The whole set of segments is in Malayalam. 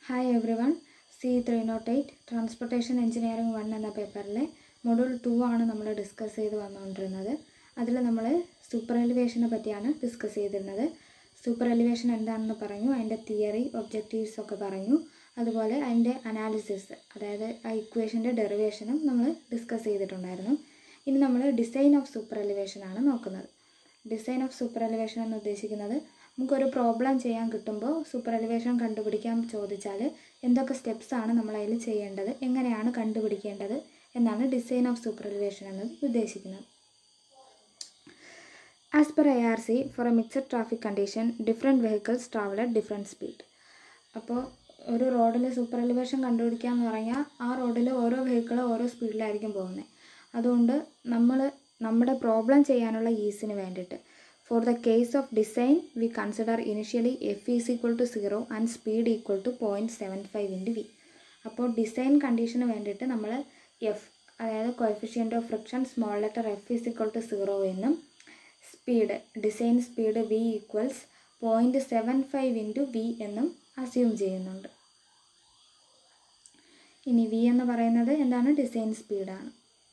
Hi everyone C three nought eight transportation engineering one എന്ന പേപ്പറിലെ മൊഡ്യൂൾ ടു ആണ് നമ്മൾ ഡിസ്കസ് ചെയ്ത് വന്നുകൊണ്ടിരുന്നത് അതിൽ നമ്മൾ സൂപ്പർ എലിവേഷനെ പറ്റിയാണ് ഡിസ്കസ് ചെയ്തിരുന്നത് സൂപ്പർ എലിവേഷൻ എന്താണെന്ന് പറഞ്ഞു അതിൻ്റെ തിയറി ഒബ്ജക്റ്റീവ്സ് ഒക്കെ പറഞ്ഞു അതുപോലെ അതിൻ്റെ അനാലിസിസ് അതായത് ആ ഇക്വേഷൻ്റെ ഡെറിവേഷനും നമ്മൾ ഡിസ്കസ് ചെയ്തിട്ടുണ്ടായിരുന്നു ഇനി നമ്മൾ ഡിസൈൻ ഓഫ് സൂപ്പർ എലിവേഷൻ ആണ് നോക്കുന്നത് ഡിസൈൻ ഓഫ് സൂപ്പർ എലിവേഷൻ എന്ന് ഉദ്ദേശിക്കുന്നത് നമുക്കൊരു പ്രോബ്ലം ചെയ്യാൻ കിട്ടുമ്പോൾ സൂപ്പർ എലിവേഷൻ കണ്ടുപിടിക്കാൻ ചോദിച്ചാൽ എന്തൊക്കെ സ്റ്റെപ്സ് ആണ് നമ്മൾ അതിൽ ചെയ്യേണ്ടത് എങ്ങനെയാണ് കണ്ടുപിടിക്കേണ്ടത് എന്നാണ് ഡിസൈൻ ഓഫ് സൂപ്പർ എലിവേഷൻ എന്നത് ഉദ്ദേശിക്കുന്നത് as per I R C for a mixed traffic condition different vehicles travel at different speed അപ്പോൾ ഒരു റോഡിൽ സൂപ്പർ എലിവേഷൻ കണ്ടുപിടിക്കുക എന്ന് പറഞ്ഞാൽ ആ റോഡിൽ ഓരോ വെഹിക്കിൾ ഓരോ സ്പീഡിലായിരിക്കും പോകുന്നത് അതുകൊണ്ട് നമ്മൾ നമ്മുടെ പ്രോബ്ലം ചെയ്യാനുള്ള ഈസിന് വേണ്ടിയിട്ട് for the case of design we consider initially f is equal to zero and speed equal to point seven five into V അപ്പോൾ ഡിസൈൻ കണ്ടീഷന് വേണ്ടിയിട്ട് നമ്മൾ എഫ് അതായത് coefficient of friction small letter f is equal to zero എന്നും speed design speed v equals point seven five into V എന്നും അസ്യൂം ചെയ്യുന്നുണ്ട് ഇനി വി എന്ന് പറയുന്നത് എന്താണ് ഡിസൈൻ സ്പീഡാണ്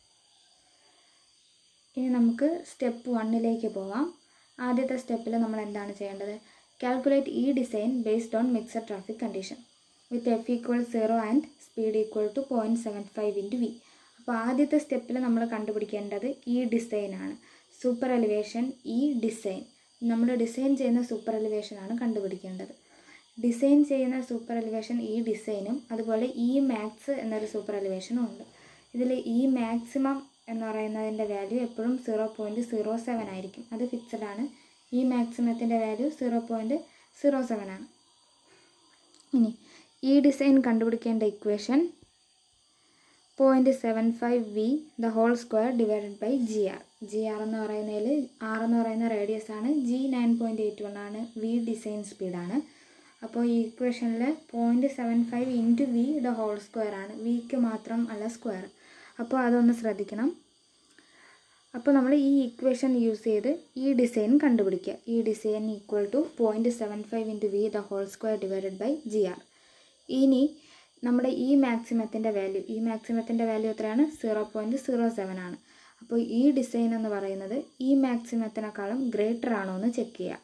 ഇനി നമുക്ക് സ്റ്റെപ്പ് വണ്ണിലേക്ക് പോവാം ആദ്യത്തെ സ്റ്റെപ്പിൽ നമ്മൾ എന്താണ് ചെയ്യേണ്ടത് calculate e design based on mixed traffic condition with f equal zero and speed equal to point seven five into V അപ്പോൾ ആദ്യത്തെ സ്റ്റെപ്പിൽ നമ്മൾ കണ്ടുപിടിക്കേണ്ടത് ഈ ഡിസൈനാണ് സൂപ്പർ എലിവേഷൻ ഈ ഡിസൈൻ നമ്മൾ ഡിസൈൻ ചെയ്യുന്ന സൂപ്പർ എലിവേഷനാണ് കണ്ടുപിടിക്കേണ്ടത് ഡിസൈൻ ചെയ്യുന്ന സൂപ്പർ എലിവേഷൻ ഈ ഡിസൈനും അതുപോലെ ഈ മാക്സ് എന്നൊരു സൂപ്പർ എലിവേഷനും ഉണ്ട് ഇതിൽ ഈ മാക്സിമം എന്ന് പറയുന്നതിൻ്റെ വാല്യൂ എപ്പോഴും സീറോ പോയിൻറ്റ് സീറോ സെവൻ ആയിരിക്കും അത് ഫിക്സഡ് ആണ് ഈ മാക്സിമത്തിൻ്റെ value zero point zero seven ആണ് ഇനി ഈ ഡിസൈൻ കണ്ടുപിടിക്കേണ്ട equation point seven five V the whole square divided by G R g R എന്ന് പറയുന്നതിൽ ആർ എന്ന് പറയുന്ന റേഡിയസ് ആണ് g nine point eight one ആണ് വി ഡിസൈൻ സ്പീഡാണ് അപ്പോൾ ഈ ഇക്വേഷനിൽ point seven five into v the whole square ആണ് വിക്ക് മാത്രം അല്ല സ്ക്വയർ അപ്പോൾ അതൊന്ന് ശ്രദ്ധിക്കണം അപ്പോൾ നമ്മൾ ഈ ഇക്വേഷൻ യൂസ് ചെയ്ത് ഈ ഡിസൈൻ കണ്ടുപിടിക്കുക e design equal to point seven five into v the whole square divided by G R ഇനി നമ്മുടെ ഈ മാക്സിമത്തിൻ്റെ വാല്യൂ ഈ മാക്സിമത്തിൻ്റെ വാല്യൂ എത്രയാണ് സീറോ പോയിൻറ്റ് സീറോ സെവൻ ആണ് അപ്പോൾ ഈ ഡിസൈൻ എന്ന് പറയുന്നത് ഈ മാക്സിമത്തിനേക്കാളും ഗ്രേറ്റർ ആണോ എന്ന് ചെക്ക് ചെയ്യുക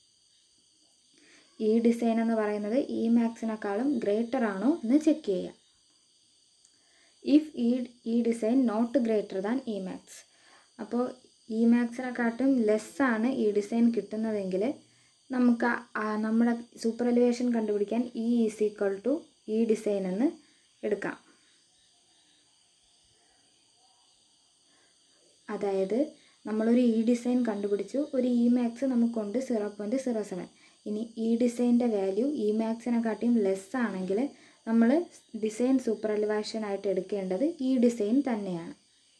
ഈ ഡിസൈൻ എന്ന് പറയുന്നത് ഈ മാക്സിനേക്കാളും ഗ്രേറ്റർ ആണോ എന്ന് ചെക്ക് ചെയ്യുക if e e design not greater than E max അപ്പോൾ ഇ മാക്സിനെക്കാട്ടും ലെസ്സാണ് ഈ ഡിസൈൻ കിട്ടുന്നതെങ്കിൽ നമുക്ക് നമ്മുടെ സൂപ്പർ എലിവേഷൻ കണ്ടുപിടിക്കാൻ e is equal to e design എന്ന് എടുക്കാം അതായത് നമ്മളൊരു ഇ ഡിസൈൻ കണ്ടുപിടിച്ചു ഒരു ഇ മാക്സ് നമുക്കുണ്ട് സീറോ പോയിൻറ്റ് സീറോ സെവൻ ഇനി ഈ ഡിസൈൻ്റെ വാല്യൂ ഇ മാക്സിനെക്കാട്ടിയും ലെസ് ആണെങ്കിൽ നമ്മൾ ഡിസൈൻ സൂപ്പർ എലിവേഷൻ ആയിട്ട് എടുക്കേണ്ടത് ഈ ഡിസൈൻ തന്നെയാണ്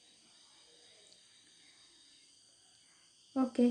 ഓക്കെ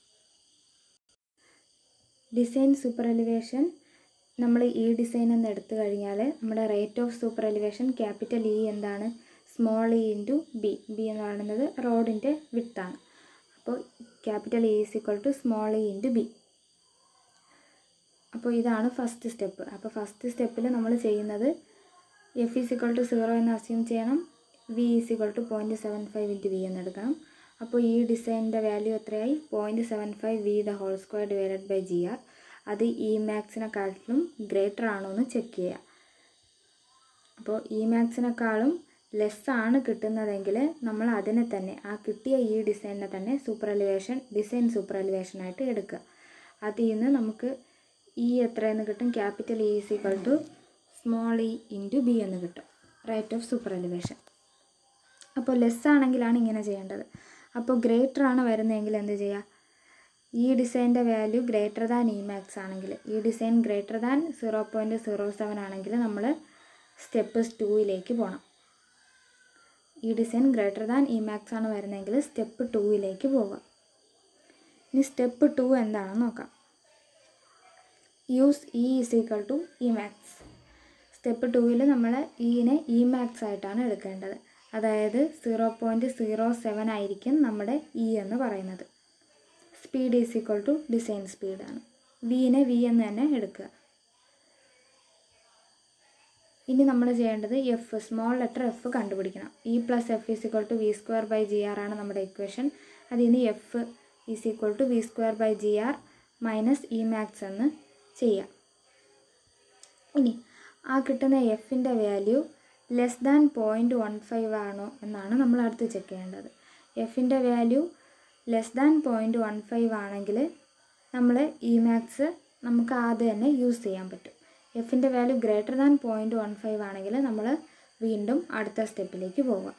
ഡിസൈൻ സൂപ്പർ എലിവേഷൻ നമ്മൾ ഈ ഡിസൈൻ എന്ന് എടുത്തു കഴിഞ്ഞാൽ നമ്മുടെ rate of super elevation capital E എന്താണ് small E into B B എന്ന് പറയുന്നത് റോഡിൻ്റെ വിട്ടാണ് അപ്പോൾ capital E is equal to small E into B അപ്പോൾ ഇതാണ് ഫസ്റ്റ് സ്റ്റെപ്പ് അപ്പോൾ ഫസ്റ്റ് സ്റ്റെപ്പിൽ നമ്മൾ ചെയ്യുന്നത് f is equal to zero എന്ന് അസ്യൂം ചെയ്യണം v is equal to point seven five into v എന്ന് എടുക്കണം അപ്പോൾ ഈ ഡിസൈനിൻ്റെ വാല്യൂ എത്രയായി point seven five V the whole square divided by G R അത് ഇ മാക്സിനെക്കാട്ടിലും ഗ്രേറ്റർ ആണോ എന്ന് ചെക്ക് ചെയ്യുക അപ്പോൾ ഇ മാക്സിനേക്കാളും ലെസ്സാണ് കിട്ടുന്നതെങ്കിൽ നമ്മൾ അതിനെ തന്നെ ആ കിട്ടിയ ഈ ഡിസൈനിനെ തന്നെ super elevation design super elevation ആയിട്ട് എടുക്കുക അതിൽ നിന്ന് നമുക്ക് ഇ എത്രയെന്ന് കിട്ടും capital E is equal to small E into B എന്ന് കിട്ടും റേറ്റ് ഓഫ് സൂപ്പർ എലിവേഷൻ അപ്പോൾ ലെസ് ആണെങ്കിലാണ് ഇങ്ങനെ ചെയ്യേണ്ടത് അപ്പോൾ ഗ്രേറ്റർ ആണ് വരുന്നതെങ്കിൽ എന്ത് ചെയ്യുക ഈ ഡിസൈൻ്റെ value greater than E max ആണെങ്കിൽ e design greater than zero point zero seven ആണെങ്കിൽ നമ്മൾ സ്റ്റെപ്പ് ടൂയിലേക്ക് പോകണം e design greater than E max ആണ് വരുന്നതെങ്കിൽ സ്റ്റെപ്പ് ടൂയിലേക്ക് പോവുക ഇനി സ്റ്റെപ്പ് ടു എന്താണെന്ന് നോക്കാം use e is equal to E max step ടൂവിൽ നമ്മൾ ഇനെ ഇ മാക്സ് ആയിട്ടാണ് എടുക്കേണ്ടത് അതായത് സീറോ പോയിൻറ്റ് സീറോ സെവൻ ആയിരിക്കും നമ്മുടെ ഇ എന്ന് പറയുന്നത് speed is equal to design സ്പീഡാണ് വിനെ വി എന്ന് തന്നെ എടുക്കുക ഇനി നമ്മൾ ചെയ്യേണ്ടത് എഫ് സ്മോൾ ലെറ്റർ എഫ് കണ്ടുപിടിക്കണം e plus F is equal to V square by G R ആണ് നമ്മുടെ ഇക്വേഷൻ അതിന് f is equal to V square by G R minus E max എന്ന് ചെയ്യാം ഇനി ആ കിട്ടുന്ന എഫിൻ്റെ value less than point one five ആണോ എന്നാണ് നമ്മൾ അടുത്ത് ചെക്ക് ചെയ്യേണ്ടത് എഫിൻ്റെ value less than point one five ആണെങ്കിൽ നമ്മൾ ഇ മാക്സ് നമുക്ക് ആദ്യം തന്നെ യൂസ് ചെയ്യാൻ പറ്റും എഫിൻ്റെ value greater than point one five ആണെങ്കിൽ നമ്മൾ വീണ്ടും അടുത്ത സ്റ്റെപ്പിലേക്ക് പോവുക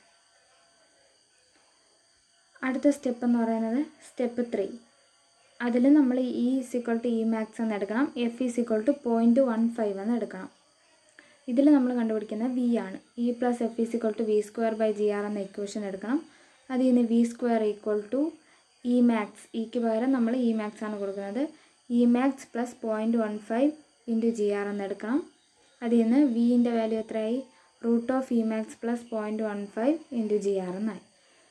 അടുത്ത സ്റ്റെപ്പ് എന്ന് പറയുന്നത് സ്റ്റെപ്പ് ത്രീ അതിൽ നമ്മൾ e sequel to E max എന്ന് എടുക്കണം f is sequel to point one five എന്ന് എടുക്കണം ഇതിൽ നമ്മൾ കണ്ടുപിടിക്കുന്നത് വി ആണ് e plus f is sequel to V square by G R എന്ന ഇക്വേഷൻ എടുക്കണം അതിൽ നിന്ന് v square equal to E max ഇക്ക് പകരം നമ്മൾ ഇ മാക്സ് ആണ് കൊടുക്കുന്നത് e max plus point one five into G R എന്ന് എടുക്കണം അതിൽ നിന്ന് വിൻ്റെ വാല്യൂ എത്രയായി root of e max plus point one five into G R എന്നായി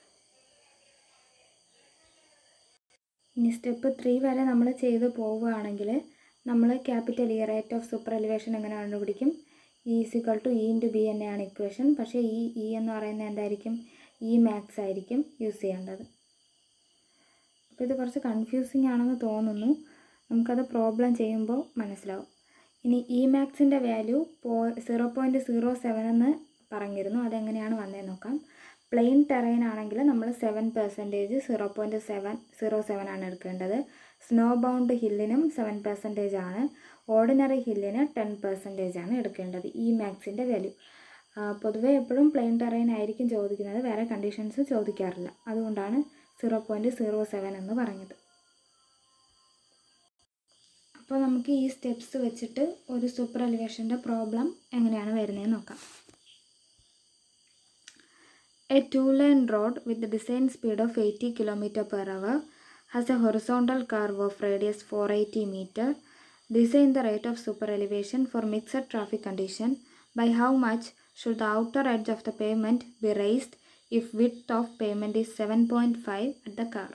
ഇനി സ്റ്റെപ്പ് ത്രീ വരെ നമ്മൾ ചെയ്ത് പോവുകയാണെങ്കിൽ നമ്മൾ capital E rate of super elevation എങ്ങനെ കണ്ടുപിടിക്കും e sequel to E into B തന്നെയാണ് ഇക്വേഷൻ പക്ഷേ ഈ ഇ എന്ന് പറയുന്നത് എന്തായിരിക്കും ഇ മാക്സ് ആയിരിക്കും യൂസ് ചെയ്യേണ്ടത് അപ്പോൾ ഇത് കുറച്ച് കൺഫ്യൂസിങ് ആണെന്ന് തോന്നുന്നു നമുക്കത് പ്രോബ്ലം ചെയ്യുമ്പോൾ മനസ്സിലാവും ഇനി ഇ മാക്സിൻ്റെ വാല്യൂ പോ സീറോ പോയിൻറ്റ് സീറോ സെവൻ എന്ന് പറഞ്ഞിരുന്നു അതെങ്ങനെയാണ് വന്നതെന്ന് നോക്കാം പ്ലെയിൻ ടെറൈൻ ആണെങ്കിൽ നമ്മൾ seven percentage zero point seven zero seven ആണ് എടുക്കേണ്ടത് സ്നോ ബൗണ്ട് ഹില്ലിനും സെവൻ പെർസെൻറ്റേജ് ആണ് ഓർഡിനറി ഹില്ലിന് ടെൻ പെർസെൻറ്റേജ് ആണ് എടുക്കേണ്ടത് ഈ മാക്സിൻ്റെ വാല്യൂ പൊതുവേ എപ്പോഴും പ്ലെയിൻ ടെറൈൻ ആയിരിക്കും ചോദിക്കുന്നത് വേറെ കണ്ടീഷൻസ് ചോദിക്കാറില്ല അതുകൊണ്ടാണ് സീറോ പോയിൻറ്റ് സീറോ സെവൻ എന്ന് പറഞ്ഞത് അപ്പോൾ നമുക്ക് ഈ സ്റ്റെപ്സ് വെച്ചിട്ട് ഒരു സൂപ്പർ എലിവേഷൻ്റെ പ്രോബ്ലം എങ്ങനെയാണ് വരുന്നതെന്ന് നോക്കാം A two-lane road with the design speed of 80 km per hour has a horizontal curve of radius 480 meter. Design the rate of super elevation for mixed traffic condition. By how much should the outer edge of the pavement be raised if width of pavement is 7.5 at the curve?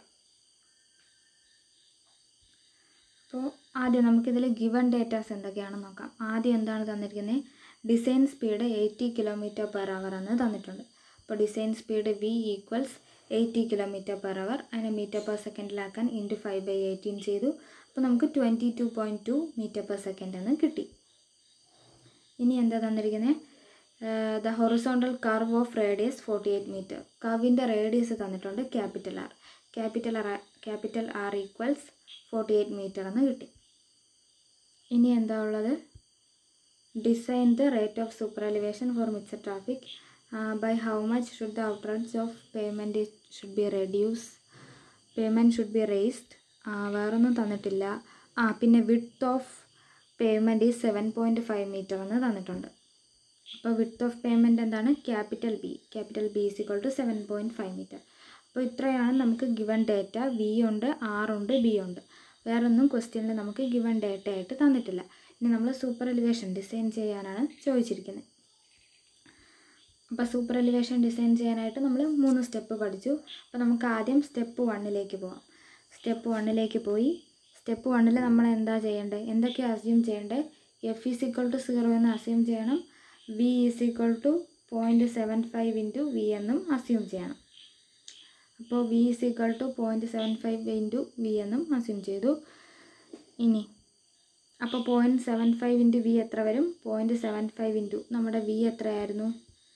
അപ്പോൾ ആദ്യം നമുക്കിതിൽ ഗിവൺ ഡേറ്റാസ് എന്തൊക്കെയാണെന്ന് നോക്കാം ആദ്യം എന്താണ് തന്നിരിക്കുന്നത് design speed eighty kilometre per hour എന്ന് തന്നിട്ടുണ്ട് അപ്പോൾ design speed v equals eighty kilometre per hour അതിനെ മീറ്റർ പെർ സെക്കൻഡിലാക്കാൻ ഇൻറ്റു ഫൈവ് ബൈ എയ്റ്റീൻ ചെയ്തു അപ്പോൾ നമുക്ക് twenty two point two metre per second എന്ന് കിട്ടി ഇനി എന്താ തന്നിരിക്കുന്നത് the horizontal curve of radius forty eight metre കർവിൻ്റെ റേഡിയസ് തന്നിട്ടുണ്ട് capital R capital R capital R equals forty eight metre എന്ന് കിട്ടി ഇനി എന്താ ഉള്ളത് design the rate of super elevation for mixed traffic by how much should the outer edge of pavement should be reduce pavement should be raised വേറൊന്നും തന്നിട്ടില്ല ആ പിന്നെ വിഡ്ത്ത് ഓഫ് പേയ്മെൻറ്റ് ഈ സെവൻ പോയിൻറ്റ് ഫൈവ് മീറ്റർ എന്ന് തന്നിട്ടുണ്ട് അപ്പോൾ വിഡ്ത്ത് ഓഫ് പേയ്മെൻറ്റ് എന്താണ് capital B capital B is equal to seven point five metre അപ്പോൾ ഇത്രയാണ് നമുക്ക് ഗിവൺ ഡേറ്റ വി ഉണ്ട് ആർ ഉണ്ട് ബി ഉണ്ട് വേറൊന്നും ക്വസ്റ്റ്യനിൽ നമുക്ക് ഗിവൺ ഡേറ്റ ആയിട്ട് തന്നിട്ടില്ല ഇനി നമ്മൾ സൂപ്പർ എലിവേഷൻ ഡിസൈൻ ചെയ്യാനാണ് ചോദിച്ചിരിക്കുന്നത് അപ്പോൾ സൂപ്പർ എലിവേഷൻ ഡിസൈൻ ചെയ്യാനായിട്ട് നമ്മൾ മൂന്ന് സ്റ്റെപ്പ് പഠിച്ചു അപ്പോൾ നമുക്ക് ആദ്യം സ്റ്റെപ്പ് വണ്ണിലേക്ക് പോകാം സ്റ്റെപ്പ് വണ്ണിലേക്ക് പോയി സ്റ്റെപ്പ് വണ്ണിൽ നമ്മൾ എന്താ ചെയ്യേണ്ടത് എന്തൊക്കെ അസ്യൂം ചെയ്യേണ്ടത് f is equal to zero എന്ന് അസ്യൂം ചെയ്യണം v is equal to point seven five into V എന്നും അസ്യൂം ചെയ്യണം അപ്പോൾ v is equal to point seven five into V എന്നും അസ്യൂം ചെയ്തു ഇനി അപ്പോൾ point seven five into V എത്ര വരും പോയിൻറ്റ് സെവൻ ഫൈവ് ഇൻറ്റു നമ്മുടെ വി എത്രയായിരുന്നു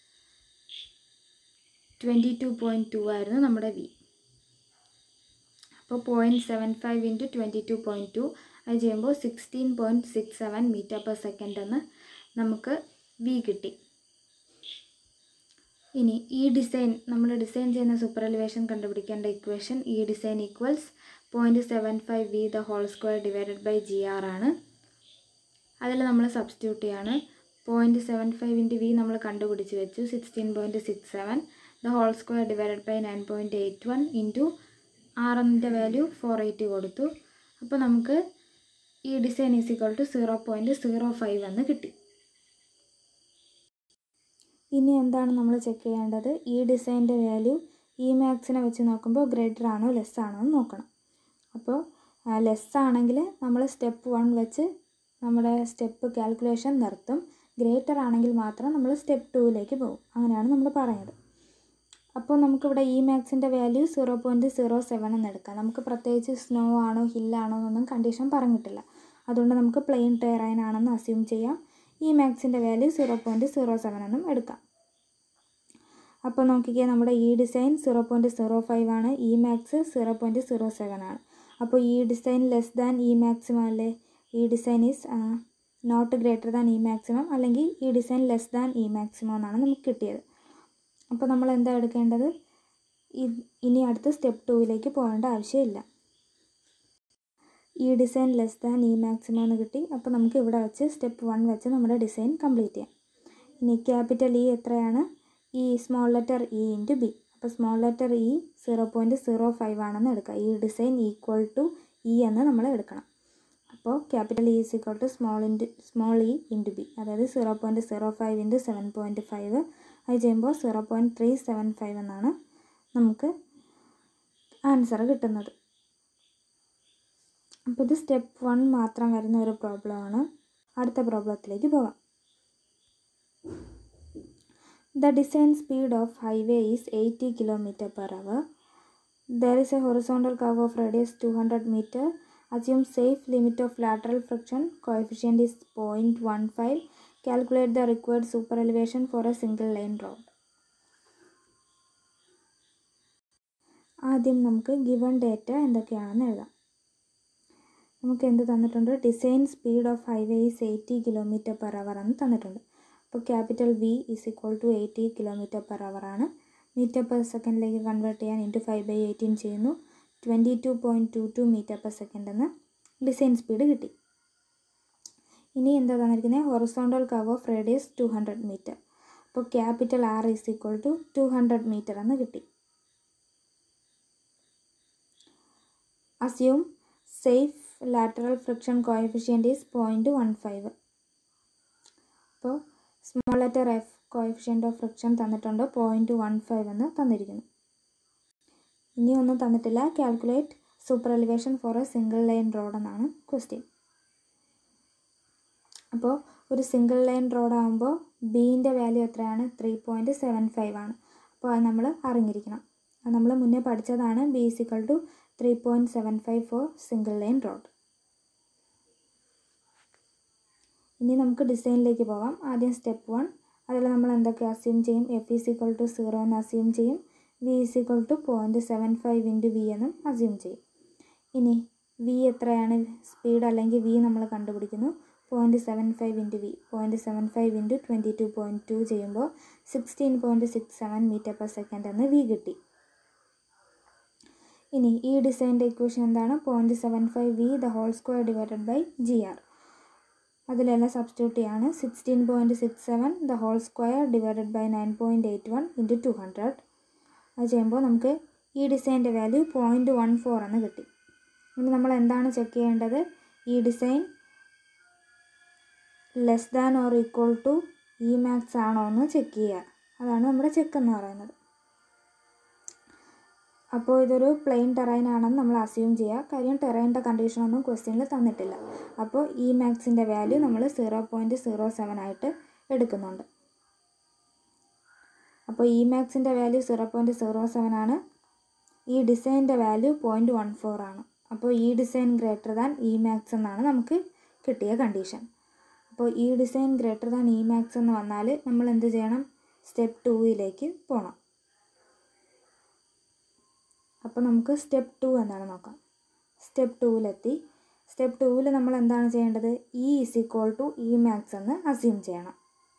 ട്വൻറ്റി ടു പോയിൻറ്റ് ടു ആയിരുന്നു നമ്മുടെ വി അപ്പോൾ point seven five into twenty two point two അത് ചെയ്യുമ്പോൾ sixteen point six seven metre per second എന്ന് നമുക്ക് വി കിട്ടി ഇനി ഈ ഡിസൈൻ നമ്മൾ ഡിസൈൻ ചെയ്യുന്ന സൂപ്പർ എലിവേഷൻ കണ്ടുപിടിക്കേണ്ട equation e design equals point seven five V the whole square divided by G R ആണ് അതിൽ നമ്മൾ സബ്സ്റ്റിറ്റ്യൂട്ട് ചെയ്യാണ് point seven five into v നമ്മൾ കണ്ടുപിടിച്ച് വെച്ചു sixteen point six seven the whole square divided by nine point eight one into R എന്നിൻ്റെ വാല്യൂ ഫോർ എയ്റ്റി കൊടുത്തു അപ്പോൾ നമുക്ക് e design is equal to zero point zero five എന്ന് കിട്ടി ഇനി എന്താണ് നമ്മൾ ചെക്ക് ചെയ്യേണ്ടത് ഈ ഡിസൈൻ്റെ വാല്യൂ ഈ മാക്സിനെ വെച്ച് നോക്കുമ്പോൾ ഗ്രേറ്റർ ആണോ ലെസ് ആണോ എന്ന് നോക്കണം അപ്പോൾ ലെസ് ആണെങ്കിൽ നമ്മൾ സ്റ്റെപ്പ് വൺ വെച്ച് നമ്മുടെ സ്റ്റെപ്പ് കാൽക്കുലേഷൻ നിർത്തും ഗ്രേറ്റർ ആണെങ്കിൽ മാത്രം നമ്മൾ സ്റ്റെപ്പ് ടൂവിലേക്ക് പോകും അങ്ങനെയാണ് നമ്മൾ പറയുന്നത് അപ്പോൾ നമുക്കിവിടെ ഇ മാക്സിൻ്റെ value zero point zero seven എന്ന് എടുക്കാം നമുക്ക് പ്രത്യേകിച്ച് സ്നോ ആണോ ഹില്ലാണോ എന്നൊന്നും കണ്ടീഷൻ പറഞ്ഞിട്ടില്ല അതുകൊണ്ട് നമുക്ക് പ്ലെയിൻ ടെറൈൻ ആണെന്ന് അസ്യൂം ചെയ്യാം ഇ മാക്സിൻ്റെ value zero point zero seven എന്നും എടുക്കാം അപ്പോൾ നോക്കിക്കേ നമ്മുടെ e design zero point zero five ആണ് e max zero point zero seven ആണ് അപ്പോൾ ഈ design less than e maximum അല്ലേ e design is not greater than e maximum അല്ലെങ്കിൽ e design less than e maximum എന്നാണ് നമുക്ക് കിട്ടിയത് അപ്പോൾ നമ്മൾ എന്താ എടുക്കേണ്ടത് ഇനി അടുത്ത് സ്റ്റെപ്പ് ടൂവിലേക്ക് പോകേണ്ട ആവശ്യമില്ല e design less than e maximum എന്ന് കിട്ടി അപ്പോൾ നമുക്ക് ഇവിടെ വെച്ച് സ്റ്റെപ്പ് വൺ വെച്ച് നമ്മുടെ ഡിസൈൻ കംപ്ലീറ്റ് ചെയ്യാം ഇനി ക്യാപിറ്റൽ ഇ എത്രയാണ് e small letter e into B അപ്പോൾ small letter e zero point zero five ആണെന്ന് എടുക്കുക ഈ ഡിസൈൻ ഈക്വൽ ടു ഇ എന്ന് നമ്മൾ എടുക്കണം അപ്പോൾ capital E is equal to small into small E into B അതായത് zero point zero five into seven point five അത് ചെയ്യുമ്പോൾ zero point three seven five എന്നാണ് നമുക്ക് ആൻസർ കിട്ടുന്നത് അപ്പോൾ ഇത് സ്റ്റെപ്പ് വൺ മാത്രം വരുന്ന ഒരു പ്രോബ്ലമാണ് അടുത്ത പ്രോബ്ലത്തിലേക്ക് പോകാം The design speed of highway is 80 km per hour. There is a horizontal curve of radius 200 meter. Assume safe limit of lateral friction. Coefficient is 0.15. Calculate the required super elevation for a single lane road. ആദ്യം നമുക്ക് ഗിവൺ ഡേറ്റ എന്തൊക്കെയാണെന്ന് എഴുതാം നമുക്ക് എന്ത് തന്നിട്ടുണ്ട് design speed of highway is eighty kilometre per hour എന്ന് തന്നിട്ടുണ്ട് അപ്പോൾ capital V is equal to eighty kilometre per hour ആണ് മീറ്റർ പെർ സെക്കൻഡിലേക്ക് കൺവേർട്ട് ചെയ്യാൻ ഇൻറ്റു ഫൈവ് ബൈ എയ്റ്റീൻ ചെയ്യുന്നു twenty two point two two metre per second എന്ന് ഡിസൈൻ സ്പീഡ് കിട്ടി ഇനി എന്താ തന്നിരിക്കുന്നത് horizontal curve of radius two hundred metre അപ്പോൾ capital R is equal to two hundred metre എന്ന് കിട്ടി assume safe lateral friction coefficient is point one five അപ്പോൾ small letter F coefficient of friction തന്നിട്ടുണ്ട് പോയിൻറ്റ് വൺ ഫൈവ് എന്ന് തന്നിരിക്കുന്നു ഇനി ഒന്നും തന്നിട്ടില്ല calculate super elevation for a single line road എന്നാണ് ക്വസ്റ്റ്യൻ അപ്പോൾ ഒരു സിംഗിൾ ലൈൻ റോഡ് ആകുമ്പോൾ ബീൻ്റെ വാല്യൂ എത്രയാണ് ത്രീ പോയിൻറ്റ് സെവൻ ഫൈവ് ആണ് അപ്പോൾ അത് നമ്മൾ അറിഞ്ഞിരിക്കണം അത് നമ്മൾ മുന്നേ പഠിച്ചതാണ് B is equal to three point seven five for single line road ഇനി നമുക്ക് ഡിസൈനിലേക്ക് പോകാം ആദ്യം സ്റ്റെപ്പ് വൺ അതിൽ നമ്മൾ എന്തൊക്കെ അസ്യൂം ചെയ്യും F is equal to zero എന്ന് അസ്യൂം ചെയ്യും V is equal to point seven five into V എന്നും അസ്യൂം ചെയ്യും ഇനി വി എത്രയാണ് സ്പീഡ് അല്ലെങ്കിൽ വി നമ്മൾ കണ്ടുപിടിക്കുന്നു point seven five into V point seven five into twenty two point two ചെയ്യുമ്പോൾ sixteen point six seven metre per second എന്ന് വി കിട്ടി ഇനി ഈ ഡിസൈൻ്റെ ഇക്വേഷൻ എന്താണ് point seven five V the whole square divided by G R അതിലെല്ലാം സബ്സ്റ്റിറ്റ്യൂട്ട് ചെയ്യാണ് sixteen point six seven the whole square divided by nine point eight one into two hundred അത് ചെയ്യുമ്പോൾ നമുക്ക് ഈ ഡിസൈൻ്റെ വാല്യൂ പോയിൻറ്റ് വൺ ഫോർ എന്ന് കിട്ടി ഇനി നമ്മൾ എന്താണ് ചെക്ക് ചെയ്യേണ്ടത് E design less than or equal to E max ആണോ എന്ന് ചെക്ക് ചെയ്യുക അതാണ് നമ്മുടെ ചെക്ക് എന്ന് പറയുന്നത് അപ്പോൾ ഇതൊരു പ്ലെയിൻ ടെറൈൻ ആണെന്ന് നമ്മൾ അസ്യൂം ചെയ്യുക കാര്യം ടെറൈൻ്റെ കണ്ടീഷനൊന്നും ക്വസ്റ്റ്യനിൽ തന്നിട്ടില്ല അപ്പോൾ ഇ മാക്സിൻ്റെ വാല്യൂ നമ്മൾ സീറോ പോയിൻറ്റ് സീറോ സെവൻ ആയിട്ട് എടുക്കുന്നുണ്ട് അപ്പോൾ ഇ മാക്സിൻ്റെ value zero point zero seven ആണ് ഈ ഡിസൈൻ്റെ വാല്യൂ പോയിൻറ്റ് വൺ ഫോർ ആണ് അപ്പോൾ ഈ design greater than E max എന്നാണ് നമുക്ക് കിട്ടിയ കണ്ടീഷൻ അപ്പോൾ ഈ design greater than E max എന്ന് വന്നാൽ നമ്മൾ എന്ത് ചെയ്യണം സ്റ്റെപ്പ് ടൂയിലേക്ക് പോകണം അപ്പോൾ നമുക്ക് സ്റ്റെപ്പ് ടു എന്താണ് നോക്കാം സ്റ്റെപ്പ് ടൂവിലെത്തി സ്റ്റെപ്പ് ടൂവിൽ നമ്മൾ എന്താണ് ചെയ്യേണ്ടത് E is equal to E max എന്ന് അസ്യൂം ചെയ്യണം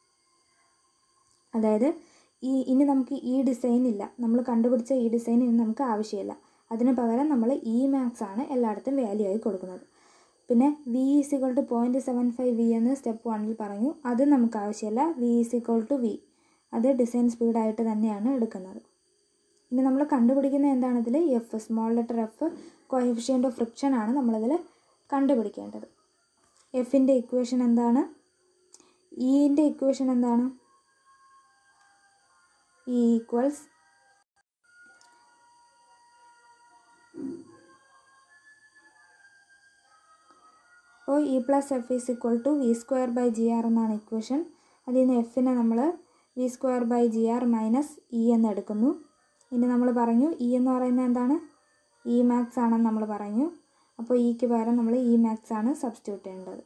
അതായത് ഈ ഇനി നമുക്ക് ഈ ഡിസൈൻ ഇല്ല നമ്മൾ കണ്ടുപിടിച്ച ഈ ഡിസൈൻ ഇനി നമുക്ക് ആവശ്യമില്ല അതിന് പകരം നമ്മൾ ഇ മാക്സ് ആണ് എല്ലായിടത്തും വാല്യൂ ആയി കൊടുക്കുന്നത് പിന്നെ V is equal to point seven five V എന്ന് സ്റ്റെപ്പ് വണ്ണിൽ പറഞ്ഞു അത് നമുക്ക് ആവശ്യമില്ല V is equal to V അത് ഡിസൈൻ സ്പീഡായിട്ട് തന്നെയാണ് എടുക്കുന്നത് ഇനി നമ്മൾ കണ്ടുപിടിക്കുന്ന എന്താണ് ഇതിൽ F small letter F coefficient of friction ആണ് നമ്മളിതിൽ കണ്ടുപിടിക്കേണ്ടത് എഫിൻ്റെ ഇക്വേഷൻ എന്താണ് ഇൻ്റെ ഇക്വേഷൻ എന്താണ് ഇ ഈക്വൽസ് അപ്പോൾ E plus F is equal to V square by G R എന്നാണ് ഇക്വേഷൻ അതിൽ നിന്ന് എഫിനെ നമ്മൾ V square by G R minus E എന്ന് എടുക്കുന്നു ഇനി നമ്മൾ പറഞ്ഞു ഇ എന്ന് പറയുന്നത് എന്താണ് ഇ മാക്സ് ആണെന്ന് നമ്മൾ പറഞ്ഞു അപ്പോൾ ഇക്ക് പകരം നമ്മൾ ഇ മാക്സ് ആണ് സബ്സ്റ്റിറ്റ്യൂട്ട് ചെയ്യേണ്ടത്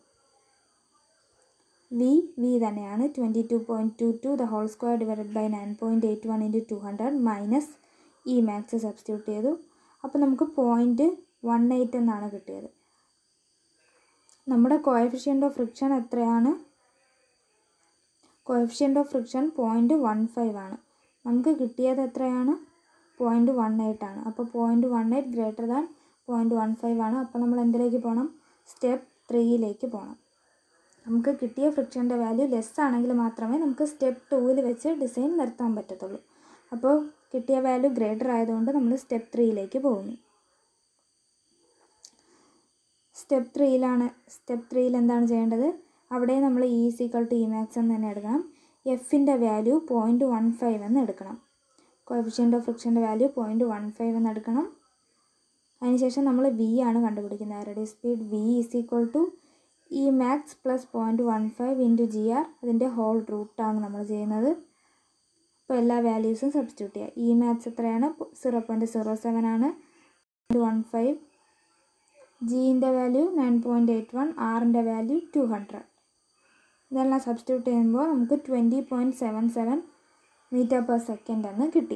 വി വി തന്നെയാണ് twenty two point two two the whole square divided by nine point eight one into two hundred minus E max substitute ചെയ്തു അപ്പോൾ നമുക്ക് പോയിൻറ്റ് വൺ എയ്റ്റ് എന്നാണ് കിട്ടിയത് നമ്മുടെ കോയഫിഷ്യൻ്റ് ഓഫ് ഫ്രിക്ഷൻ എത്രയാണ് coefficient of friction point one five ആണ് നമുക്ക് കിട്ടിയത് എത്രയാണ് പോയിൻറ്റ് വൺ എയ്റ്റ് ആണ് അപ്പോൾ point one eight greater than point one five ആണ് അപ്പോൾ നമ്മൾ എന്തിലേക്ക് പോകണം സ്റ്റെപ്പ് ത്രീയിലേക്ക് പോകണം നമുക്ക് കിട്ടിയ ഫ്രിക്ഷൻ്റെ വാല്യൂ ലെസ് ആണെങ്കിൽ മാത്രമേ നമുക്ക് സ്റ്റെപ്പ് ടൂവിൽ വെച്ച് ഡിസൈൻ നിർത്താൻ പറ്റത്തുള്ളൂ അപ്പോൾ കിട്ടിയ വാല്യൂ ഗ്രേറ്റർ ആയതുകൊണ്ട് നമ്മൾ സ്റ്റെപ്പ് ത്രീയിലേക്ക് പോകുന്നു സ്റ്റെപ്പ് ത്രീയിലാണ് സ്റ്റെപ്പ് ത്രീയിൽ എന്താണ് ചെയ്യേണ്ടത് അവിടെ നമ്മൾ E is equal to E max എന്ന് തന്നെ എടുക്കണം എഫിൻ്റെ വാല്യൂ പോയിൻറ്റ് വൺ ഫൈവ് എന്ന് എടുക്കണം കോഫിഷ്യൻ്റ് ഓഫ് ഫ്രിക്ഷൻ്റെ വാല്യൂ പോയിൻറ്റ് വൺ ഫൈവ് എന്ന് എടുക്കണം അതിനുശേഷം നമ്മൾ വി ആണ് കണ്ടുപിടിക്കുന്നത് ready speed V is equal to E max plus point one five into G R അതിൻ്റെ ഹോൾ റൂട്ടാണ് നമ്മൾ ചെയ്യുന്നത് അപ്പോൾ എല്ലാ വാല്യൂസും സബ്സ്റ്റിറ്റ്യൂട്ട് ചെയ്യുക ഇ മാക്സ് എത്രയാണ് സീറോ പോയിൻറ്റ് സീറോ സെവൻ ആണ് വൺ ഫൈവ് ജിൻ്റെ value nine point eight one ആറിൻ്റെ വാല്യൂ ടു ഹൺഡ്രഡ് ഇതെല്ലാം സബ്സ്റ്റിറ്റ്യൂട്ട് ചെയ്യുമ്പോൾ നമുക്ക് twenty point seven seven metre per second എന്ന് കിട്ടി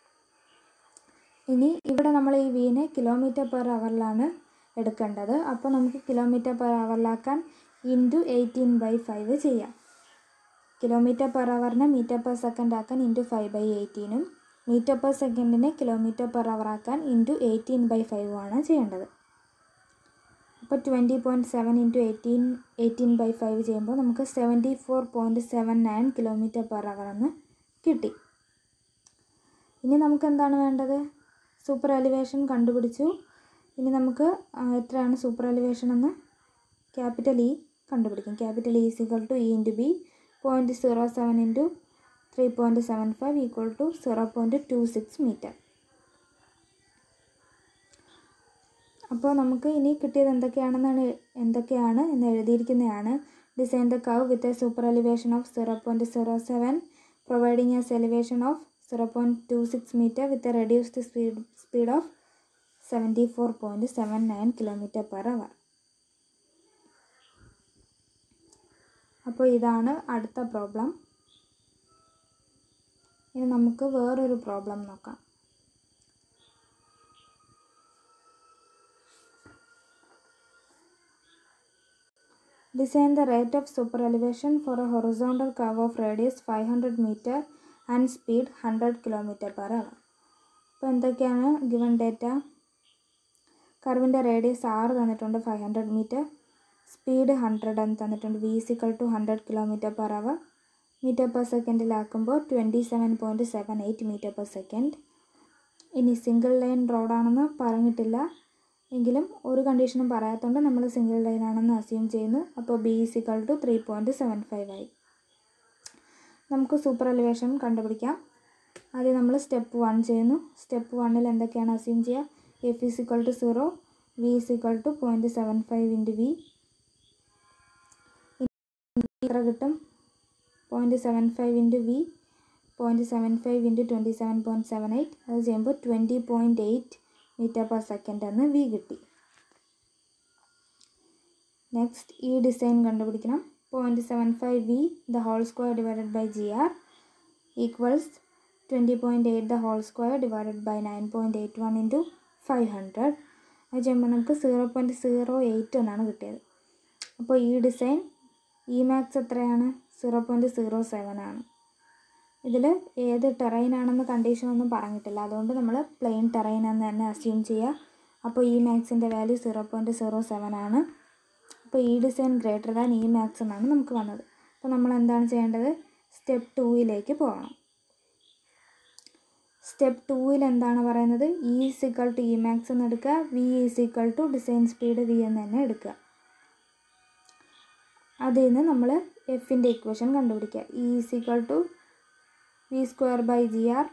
ഇനി ഇവിടെ നമ്മൾ ഈ വീനെ കിലോമീറ്റർ പെർ അവറിലാണ് എടുക്കേണ്ടത് അപ്പോൾ നമുക്ക് കിലോമീറ്റർ പെർ അവറിലാക്കാൻ ഇൻറ്റു എയ്റ്റീൻ ബൈ ഫൈവ് ചെയ്യാം കിലോമീറ്റർ പെർ അവറിനെ മീറ്റർ പെർ സെക്കൻഡ് ആക്കാൻ ഇൻറ്റു ഫൈവ് ബൈ എയ്റ്റീനും മീറ്റർ പെർ സെക്കൻഡിനെ കിലോമീറ്റർ പെർ അവർ ആക്കാൻ ഇൻറ്റു എയ്റ്റീൻ ബൈ ഫൈവ് ആണ് ചെയ്യേണ്ടത് അപ്പോൾ twenty point seven into eighteen eighteen by five ചെയ്യുമ്പോൾ നമുക്ക് seventy four point seven nine kilometre per hour എന്ന് കിട്ടി ഇനി നമുക്ക് എന്താണ് വേണ്ടത് സൂപ്പർ എലിവേഷൻ കണ്ടുപിടിച്ചു ഇനി നമുക്ക് ആ, എത്രയാണ് സൂപ്പർ എലിവേഷൻ എന്ന് ക്യാപിറ്റൽ ഇ കണ്ടുപിടിക്കും capital E equal to E into B point zero seven into three point seven five equal to zero point two six metre അപ്പോൾ നമുക്ക് ഇനി കിട്ടിയത് എന്തൊക്കെയാണെന്നാണ് എന്തൊക്കെയാണ് എന്ന് എഴുതിയിരിക്കുന്നതാണ് design the curve with a super elevation of zero point zero seven providing as elevation of zero point two six metre with a reduced speed speed of seventy four point seven nine kilometre per hour അപ്പോൾ ഇതാണ് അടുത്ത പ്രോബ്ലം ഇനി നമുക്ക് വേറൊരു പ്രോബ്ലം നോക്കാം Design the rate of super elevation for a horizontal curve of radius 500 meter and speed 100 km per hour. അപ്പോൾ എന്തൊക്കെയാണ് ഗിവൺ ഡേറ്റ കർവിൻ്റെ റേഡിയസ് ആറ് തന്നിട്ടുണ്ട് five hundred metre speed hundred എന്ന് തന്നിട്ടുണ്ട് V is equal to hundred kilometre per hour metre per സെക്കൻഡിലാക്കുമ്പോൾ twenty seven point seven eight metre per second ഇനി സിംഗിൾ ലൈൻ റോഡാണെന്ന് പറഞ്ഞിട്ടില്ല എങ്കിലും ഒരു കണ്ടീഷനും പറയാത്തതുകൊണ്ട് നമ്മൾ സിംഗിൾ ലൈൻ ആണെന്ന് അസ്യൂം ചെയ്യുന്നു അപ്പോൾ B is equal to three point seven five ആയി നമുക്ക് സൂപ്പർ എലിവേഷൻ കണ്ടുപിടിക്കാം ആദ്യം നമ്മൾ സ്റ്റെപ്പ് വൺ ചെയ്യുന്നു സ്റ്റെപ്പ് വണ്ണിൽ എന്തൊക്കെയാണ് അസ്യൂം ചെയ്യുക F is equal to zero V is equal to point seven five into V എത്ര കിട്ടും point seven five into V point seven five into twenty seven point seven eight അത് ചെയ്യുമ്പോൾ twenty point eight metre per second എന്ന് വി കിട്ടി നെക്സ്റ്റ് ഈ ഡിസൈൻ കണ്ടുപിടിക്കണം point seven five V the whole square divided by G R equals twenty point eight the whole square divided by nine point eight one into five hundred അത് ചെയ്യുമ്പോൾ നമുക്ക് സീറോ പോയിൻറ്റ് സീറോ എയ്റ്റ് എന്നാണ് കിട്ടിയത് അപ്പോൾ ഈ ഡിസൈൻ ഇ മാക്സ് എത്രയാണ് സീറോ പോയിൻറ്റ് സീറോ സെവൻ ആണ് ഇതിൽ ഏത് ടെറൈൻ ആണെന്ന് കണ്ടീഷൻ ഒന്നും പറഞ്ഞിട്ടില്ല അതുകൊണ്ട് നമ്മൾ പ്ലെയിൻ ടെറൈൻ എന്ന് തന്നെ അസ്യൂം ചെയ്യുക അപ്പോൾ ഈ മാക്സിൻ്റെ value zero point zero seven ആണ് അപ്പോൾ ഈ design greater than E max എന്നാണ് നമുക്ക് വന്നത് അപ്പോൾ നമ്മൾ എന്താണ് ചെയ്യേണ്ടത് സ്റ്റെപ്പ് ടൂയിലേക്ക് പോകണം സ്റ്റെപ്പ് ടൂവിൽ എന്താണ് പറയുന്നത് E is equal to E max എന്ന് എടുക്കുക V is equal to design speed V എന്ന് തന്നെ എടുക്കുക അതിൽ നിന്ന് നമ്മൾ എഫിൻ്റെ ഇക്വേഷൻ കണ്ടുപിടിക്കുക E is equal to V square by G R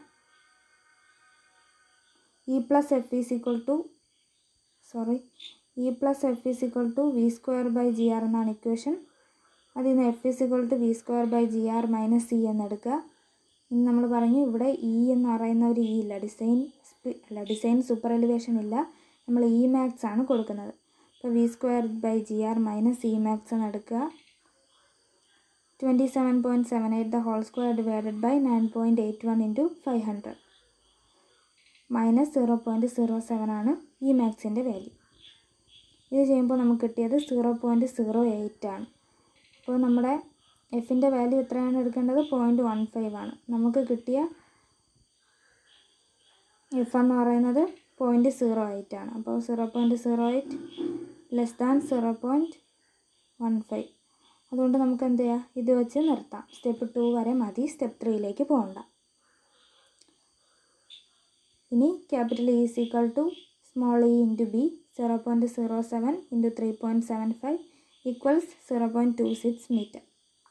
E plus F is equal to sorry E plus F is equal to V square by G R എന്നാണ് ഇക്വേഷൻ അതിൽ നിന്ന് F is equal to V square by G R minus C എന്നെടുക്കുക ഇനി നമ്മൾ പറഞ്ഞു ഇവിടെ ഇ എന്ന് പറയുന്ന ഒരു ഇ ഇല്ല ഡിസൈൻ അല്ല ഡിസൈൻ സൂപ്പർ എലിവേഷൻ ഇല്ല നമ്മൾ ഇ മാക്സ് ആണ് കൊടുക്കുന്നത് അപ്പോൾ V square by G R minus E max എന്ന് എടുക്കുക twenty seven point seven eight the whole square divided by nine point eight one into five hundred minus zero point zero seven ആണ് ഈ മാക്സിൻ്റെ വാല്യൂ ഇത് ചെയ്യുമ്പോൾ നമുക്ക് കിട്ടിയത് സീറോ പോയിൻറ്റ് സീറോ എയ്റ്റ് ആണ് അപ്പോൾ നമ്മുടെ എഫിൻ്റെ വാല്യൂ എത്രയാണ് എടുക്കേണ്ടത് പോയിൻറ്റ് വൺ ഫൈവ് ആണ് നമുക്ക് കിട്ടിയ എഫ് എന്ന് പറയുന്നത് പോയിൻറ്റ് സീറോ എയ്റ്റ് ആണ് അപ്പോൾ zero point zero eight less than zero point one five അതുകൊണ്ട് നമുക്ക് എന്ത് ചെയ്യാം ഇത് വെച്ച് നിർത്താം സ്റ്റെപ്പ് ടു വരെ മതി സ്റ്റെപ്പ് ത്രീയിലേക്ക് പോകണ്ട ഇനി capital E is equal to small E into B zero point zero seven into three point seven five equals zero point two six metre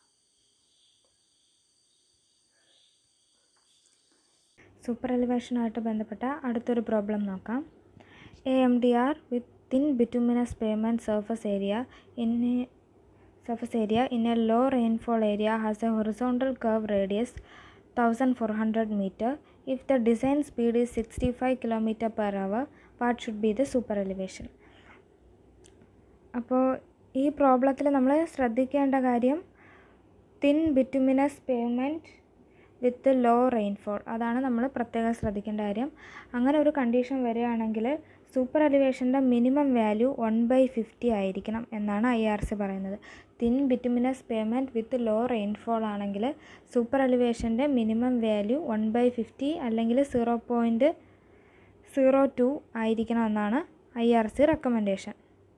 super എലിവേഷനുമായിട്ട് ബന്ധപ്പെട്ട അടുത്തൊരു പ്രോബ്ലം നോക്കാം A M D R with thin bituminous pavement surface area in surface area in a low rainfall area has a horizontal curve radius thousand four hundred metre if the design speed is sixty five kilometre per our what should be the super elevation അപ്പോൾ ഈ പ്രോബ്ലത്തിൽ നമ്മൾ ശ്രദ്ധിക്കേണ്ട കാര്യം thin bituminous pavement with low rainfall അതാണ് നമ്മൾ പ്രത്യേകം ശ്രദ്ധിക്കേണ്ട കാര്യം അങ്ങനെ ഒരു കണ്ടീഷൻ വരികയാണെങ്കിൽ സൂപ്പർ എലിവേഷൻ്റെ minimum value one by fifty ആയിരിക്കണം എന്നാണ് ഐ ആർ സി പറയുന്നത് thin bituminous pavement with low rainfall ആണെങ്കിൽ സൂപ്പർ എലിവേഷൻ്റെ minimum value one by fifty അല്ലെങ്കിൽ സീറോ പോയിൻറ്റ് സീറോ ടു ആയിരിക്കണം എന്നാണ് ഐ ആർ സി റെക്കമെൻഡേഷൻ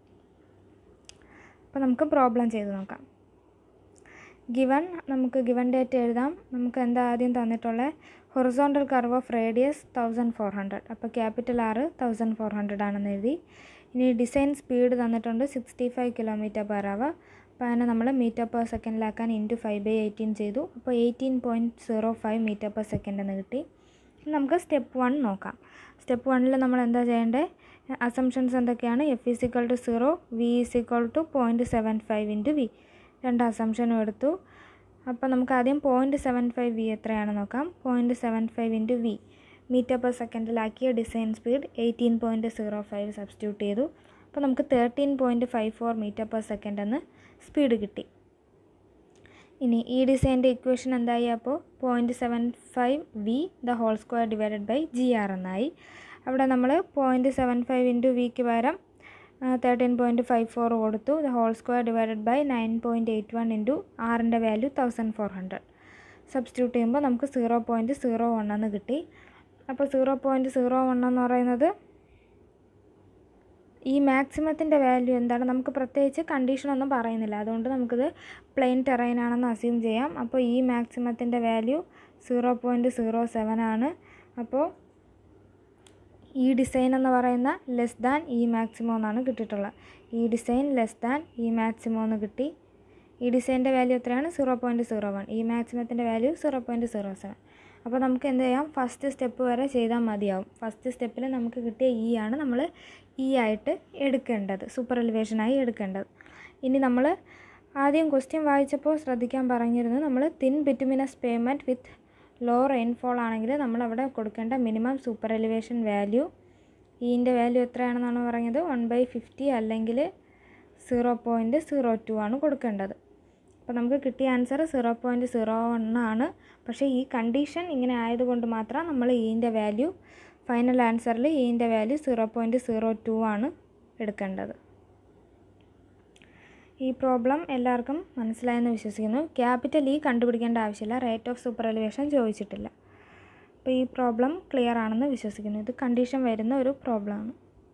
അപ്പോൾ നമുക്ക് പ്രോബ്ലം ചെയ്ത് നോക്കാം ഗിവൺ നമുക്ക് ഗിവൺ ഡേറ്റ് എഴുതാം നമുക്ക് എന്താ ആദ്യം തന്നിട്ടുള്ളത് horizontal curve of radius thousand four hundred അപ്പോൾ capital R thousand four hundred ആണെന്ന് എഴുതി ഇനി ഡിസൈൻ സ്പീഡ് തന്നിട്ടുണ്ട് sixty five kilometre per hour അപ്പോൾ അതിനെ നമ്മൾ മീറ്റർ പെർ സെക്കൻഡിലാക്കാൻ ഇൻറ്റു ഫൈവ് ബൈ എയ്റ്റീൻ ചെയ്തു അപ്പോൾ eighteen point zero five metre per second എന്ന് കിട്ടി നമുക്ക് സ്റ്റെപ്പ് വൺ നോക്കാം സ്റ്റെപ്പ് വണ്ണിൽ നമ്മൾ എന്താ ചെയ്യേണ്ടത് അസംഷൻസ് എന്തൊക്കെയാണ് F is equal to zero V is equal to point seven five into V രണ്ട് അസംഷനും എടുത്തു അപ്പോൾ നമുക്ക് ആദ്യം പോയിൻറ്റ് സെവൻ ഫൈവ് വി എത്രയാണ് നോക്കാം point seven five into V metre per സെക്കൻഡിലാക്കിയ design speed eighteen point zero five substitute ചെയ്തു അപ്പോൾ നമുക്ക് thirteen point five four metre per second എന്ന് സ്പീഡ് കിട്ടി ഇനി ഈ ഡിസൈൻ്റെ ഇക്വേഷൻ എന്തായി അപ്പോൾ point seven five V the whole square divided by G R എന്നായി അവിടെ നമ്മൾ പോയിൻറ്റ് സെവൻ ഫൈവ് ഇൻറ്റു വിക്ക് പകരം തേർട്ടീൻ പോയിൻറ്റ് ഫൈവ് ഫോർ കൊടുത്തു the whole square divided by nine point eight one into ആറിൻ്റെ value thousand four hundred substitute ചെയ്യുമ്പോൾ നമുക്ക് സീറോ പോയിൻറ്റ് സീറോ വൺ എന്ന് കിട്ടി അപ്പോൾ സീറോ പോയിൻറ്റ് സീറോ വൺ എന്ന് പറയുന്നത് ഈ മാക്സിമത്തിൻ്റെ വാല്യൂ എന്താണ് നമുക്ക് പ്രത്യേകിച്ച് കണ്ടീഷനൊന്നും പറയുന്നില്ല അതുകൊണ്ട് നമുക്കിത് പ്ലെയിൻ ടെറൈൻ ആണെന്ന് അസ്യൂം ചെയ്യാം അപ്പോൾ ഈ മാക്സിമത്തിൻ്റെ value zero point zero seven ആണ് അപ്പോൾ ഈ ഡിസൈൻ എന്ന് പറയുന്ന ലെസ് ദാൻ ഈ മാക്സിമം എന്നാണ് കിട്ടിയിട്ടുള്ളത് ഈ ഡിസൈൻ ലെസ് ദാൻ ഈ മാക്സിമം എന്ന് കിട്ടി ഈ ഡിസൈൻ്റെ വാല്യൂ എത്രയാണ് സീറോ പോയിൻറ്റ് സീറോ വൺ ഈ മാക്സിമത്തിൻ്റെ value zero point zero seven അപ്പോൾ നമുക്ക് എന്ത് ചെയ്യാം ഫസ്റ്റ് സ്റ്റെപ്പ് വരെ ചെയ്താൽ മതിയാവും ഫസ്റ്റ് സ്റ്റെപ്പിൽ നമുക്ക് കിട്ടിയ ഇ ആണ് നമ്മൾ ഇ ആയിട്ട് എടുക്കേണ്ടത് സൂപ്പർ എലിവേഷനായി എടുക്കേണ്ടത് ഇനി നമ്മൾ ആദ്യം ക്വസ്റ്റ്യൻ വായിച്ചപ്പോൾ ശ്രദ്ധിക്കാൻ പറഞ്ഞിരുന്നത് നമ്മൾ thin bituminous pavement with low rainfall ആണെങ്കിൽ നമ്മൾ അവിടെ കൊടുക്കേണ്ട മിനിമം സൂപ്പർ എലിവേഷൻ വാല്യൂ ഈൻ്റെ വാല്യൂ എത്രയാണെന്നാണ് പറഞ്ഞത് വൺ ബൈ ഫിഫ്റ്റി അല്ലെങ്കിൽ സീറോ പോയിൻറ്റ് സീറോ ടു ആണ് കൊടുക്കേണ്ടത് അപ്പോൾ നമുക്ക് കിട്ടിയ answer zero point zero one ആണ് പക്ഷേ ഈ കണ്ടീഷൻ ഇങ്ങനെ ആയതുകൊണ്ട് മാത്രം നമ്മൾ ഈൻ്റെ വാല്യൂ ഫൈനൽ ആൻസറിൽ ഈൻ്റെ value zero point zero two ആണ് എടുക്കേണ്ടത് ഈ പ്രോബ്ലം എല്ലാവർക്കും മനസ്സിലായെന്ന് വിശ്വസിക്കുന്നു ക്യാപിറ്റൽ ഇ കണ്ടുപിടിക്കേണ്ട ആവശ്യമില്ല റേറ്റ് ഓഫ് സൂപ്പർ എലിവേഷൻ ചോദിച്ചിട്ടില്ല അപ്പോൾ ഈ പ്രോബ്ലം ക്ലിയർ ആണെന്ന് വിശ്വസിക്കുന്നു ഇത് കണ്ടീഷൻ വരുന്ന ഒരു പ്രോബ്ലമാണ്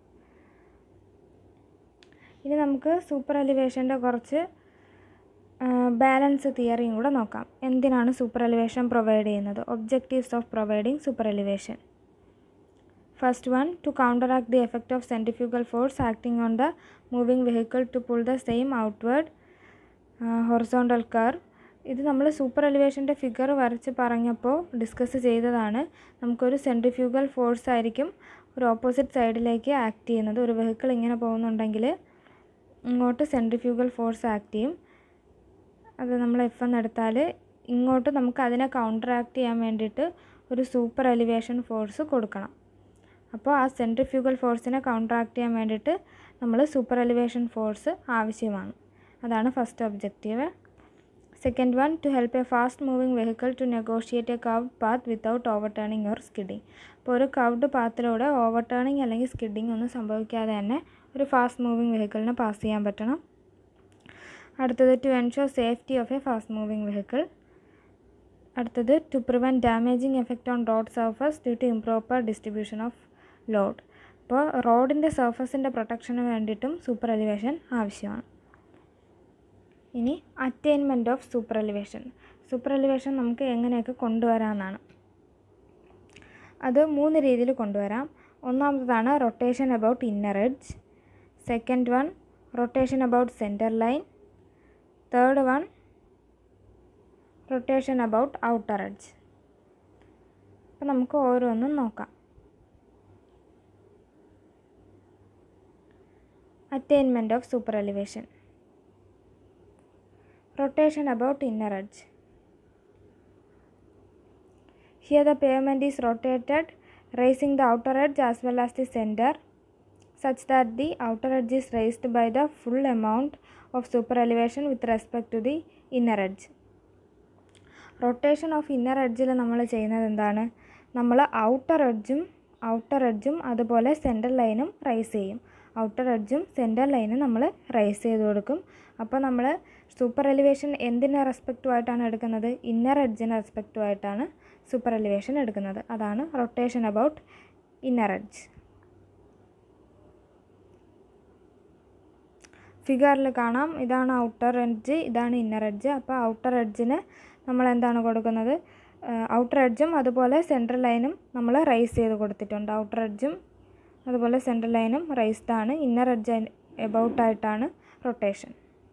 ഇനി നമുക്ക് സൂപ്പർ എലിവേഷൻ്റെ കുറച്ച് ബാലൻസ് തിയറിയും കൂടെ നോക്കാം എന്തിനാണ് സൂപ്പർ എലിവേഷൻ പ്രൊവൈഡ് ചെയ്യുന്നത് objectives of providing super elevation first one two counteract the effect of centrifugal force acting on the moving vehicle to pull the same outward uh, horizontal curve ഇത് നമ്മൾ സൂപ്പർ എലിവേഷൻ്റെ ഫിഗർ വരച്ച് പറഞ്ഞപ്പോൾ ഡിസ്കസ് ചെയ്തതാണ് നമുക്കൊരു സെൻട്രിഫ്യൂഗൽ ഫോഴ്സ് ആയിരിക്കും ഒരു ഓപ്പോസിറ്റ് സൈഡിലേക്ക് ആക്ട് ചെയ്യുന്നത് ഒരു വെഹിക്കിൾ ഇങ്ങനെ പോകുന്നുണ്ടെങ്കിൽ ഇങ്ങോട്ട് സെൻട്രിഫ്യൂഗൽ ഫോഴ്സ് ആക്ട് ചെയ്യും അത് നമ്മൾ എഫ് എന്ന് എടുത്താൽ ഇങ്ങോട്ട് നമുക്ക് അതിനെ കൗണ്ടറാക്ട് ചെയ്യാൻ വേണ്ടിയിട്ട് ഒരു സൂപ്പർ എലിവേഷൻ ഫോഴ്സ് കൊടുക്കണം അപ്പോൾ ആ സെൻട്രിഫ്യൂഗൽ ഫോഴ്സിനെ കൗണ്ടറാക്ട് ചെയ്യാൻ വേണ്ടിയിട്ട് നമ്മൾ സൂപ്പർ എലിവേഷൻ ഫോഴ്സ് ആവശ്യമാണ് അതാണ് first objective second one to help a fast moving vehicle to negotiate a curved path without overturning or skidding അപ്പോൾ ഒരു കവ്ഡ് പാത്തിലൂടെ ഓവർ ടേണിംഗ് അല്ലെങ്കിൽ സ്കിഡിങ് ഒന്നും സംഭവിക്കാതെ തന്നെ ഒരു ഫാസ്റ്റ് മൂവിങ് വെഹിക്കിളിനെ പാസ് ചെയ്യാൻ പറ്റണം അടുത്തത് to ensure safety of a fast moving vehicle അടുത്തത് to prevent damaging effect on road surface due to improper distribution of load അപ്പോൾ റോഡിൻ്റെ സർഫസിൻ്റെ പ്രൊട്ടക്ഷന് വേണ്ടിയിട്ടും സൂപ്പർ എലിവേഷൻ ആവശ്യമാണ് ഇനി attainment of super elevation super elevation നമുക്ക് എങ്ങനെയൊക്കെ കൊണ്ടുവരാമെന്നാണ് അത് മൂന്ന് രീതിയിൽ കൊണ്ടുവരാം ഒന്നാമതാണ് rotation about inner edge second one rotation about centre line third one rotation about outer edge അപ്പോൾ നമുക്ക് ഓരോന്നും നോക്കാം attainment of super elevation rotation about inner edge Here the pavement is rotated, raising the outer edge as well as the center, such that the outer edge is raised by the full amount of super elevation with respect to the inner edge. Rotation of inner എഡ്ജിൽ നമ്മൾ ചെയ്യുന്നത് എന്താണ് നമ്മൾ ഔട്ടർ എഡ്ജും ഔട്ടർ എഡ്ജും അതുപോലെ സെൻറ്റർ ലൈനും റൈസ് ചെയ്യും ഔട്ടർ എഡ്ജും സെൻറ്റർ ലൈനും നമ്മൾ റൈസ് ചെയ്ത് കൊടുക്കും അപ്പോൾ നമ്മൾ സൂപ്പർ എലിവേഷൻ എന്തിനെ റെസ്പെക്റ്റുമായിട്ടാണ് എടുക്കുന്നത് ഇന്നർ എഡ്ജിനെ റെസ്പെക്റ്റുമായിട്ടാണ് സൂപ്പർ എലിവേഷൻ എടുക്കുന്നത് അതാണ് റൊട്ടേഷൻ അബൌട്ട് ഇന്നർ എഡ്ജ് ഫിഗറിൽ കാണാം ഇതാണ് ഔട്ടർ എഡ്ജ് ഇതാണ് ഇന്നർ എഡ്ജ് അപ്പോൾ ഔട്ടർ എഡ്ജിന് നമ്മൾ എന്താണ് കൊടുക്കുന്നത് ഔട്ടർ എഡ്ജും അതുപോലെ സെൻട്രൽ ലൈനും നമ്മൾ റൈസ് ചെയ്ത് കൊടുത്തിട്ടുണ്ട് ഔട്ടർ എഡ്ജും അതുപോലെ സെൻട്രൽ ലൈനും റൈസ്ഡ് ആണ് ഇന്നർ എഡ്ജ് എബൌട്ടായിട്ടാണ് റൊട്ടേഷൻ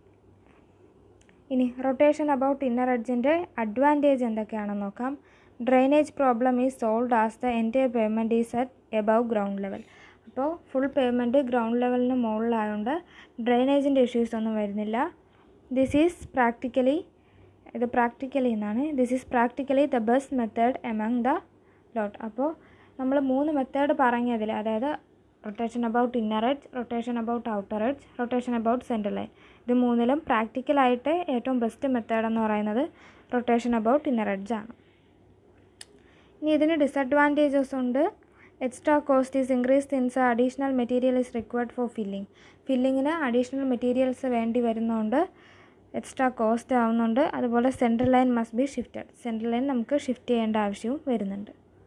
ഇനി റൊട്ടേഷൻ അബൌട്ട് ഇന്നർ എഡ്ജിൻ്റെ അഡ്വാൻറ്റേജ് എന്തൊക്കെയാണെന്ന് നോക്കാം drainage problem is solve as the entire pavement is at above ground level അപ്പോൾ ഫുൾ പേയ്മെൻറ്റ് ഗ്രൗണ്ട് ലെവലിന് മുകളിലായതുകൊണ്ട് ഡ്രെയിനേജിൻ്റെ ഇഷ്യൂസ് ഒന്നും വരുന്നില്ല ദിസ് ഈസ് പ്രാക്ടിക്കലി ഇത് പ്രാക്ടിക്കലി എന്നാണ് this is practically the best method among the lot അപ്പോൾ നമ്മൾ മൂന്ന് മെത്തേഡ് പറഞ്ഞതിൽ അതായത് rotation about inner edge rotation about outer edge rotation about central line ഇത് മൂന്നിലും പ്രാക്ടിക്കലായിട്ട് ഏറ്റവും ബെസ്റ്റ് മെത്തേഡ് എന്ന് പറയുന്നത് റൊട്ടേഷൻ അബൌട്ട് ഇന്നർ എഡ്ജ് ആണ് ഇനി ഇതിന് ഡിസഡ്വാൻറ്റേജസ് ഉണ്ട് extra cost is increase since additional material is required for filling ഫില്ലിങ്ങിന് അഡീഷണൽ മെറ്റീരിയൽസ് വേണ്ടി വരുന്നതുകൊണ്ട് എക്സ്ട്രാ കോസ്റ്റ് ആവുന്നുണ്ട് അതുപോലെ central line must be shifted central line നമുക്ക് ഷിഫ്റ്റ് ചെയ്യേണ്ട ആവശ്യവും വരുന്നുണ്ട്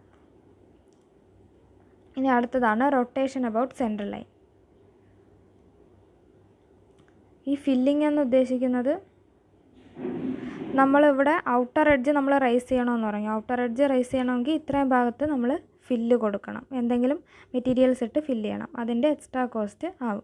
ഇനി അടുത്തതാണ് റൊട്ടേഷൻ അബൌട്ട് സെൻട്രൽ ലൈൻ ഈ ഫില്ലിംഗ് എന്ന് ഉദ്ദേശിക്കുന്നത് നമ്മളിവിടെ ഔട്ടർ എഡ്ജ് നമ്മൾ റൈസ് ചെയ്യണമെന്ന് പറഞ്ഞു ഔട്ടർ എഡ്ജ് റൈസ് ചെയ്യണമെങ്കിൽ ഇത്രയും ഭാഗത്ത് നമ്മൾ ഫില്ല് കൊടുക്കണം എന്തെങ്കിലും മെറ്റീരിയൽസ് ഇട്ട് ഫില്ല് ചെയ്യണം അതിൻ്റെ എക്സ്ട്രാ കോസ്റ്റ് ആവും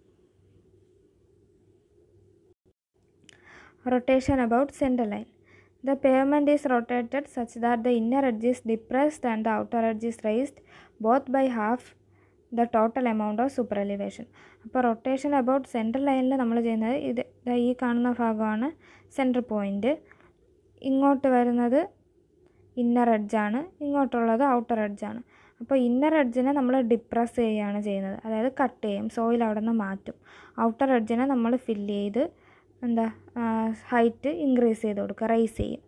rotation about central line the pavement is rotated such that the inner edge is depressed and the outer edge is raised both by half the total amount of super elevation അപ്പോൾ റൊട്ടേഷൻ അബൌട്ട് സെൻട്രൽ ലൈനിൽ നമ്മൾ ചെയ്യുന്നത് ഇത് ഈ കാണുന്ന ഭാഗമാണ് സെൻറ്റർ പോയിൻറ്റ് ഇങ്ങോട്ട് വരുന്നത് ഇന്നർ എഡ്ജാണ് ഇങ്ങോട്ടുള്ളത് ഔട്ടർ എഡ്ജാണ് അപ്പോൾ ഇന്നർ എഡ്ജിനെ നമ്മൾ ഡിപ്രസ് ചെയ്യുകയാണ് ചെയ്യുന്നത് അതായത് കട്ട് ചെയ്യും സോയിൽ അവിടെ നിന്ന് മാറ്റും ഔട്ടർ എഡ്ജിനെ നമ്മൾ ഫില്ല് ചെയ്ത് എന്താ ഹൈറ്റ് ഇൻക്രീസ് ചെയ്ത് കൊടുക്കുക റൈസ് ചെയ്യും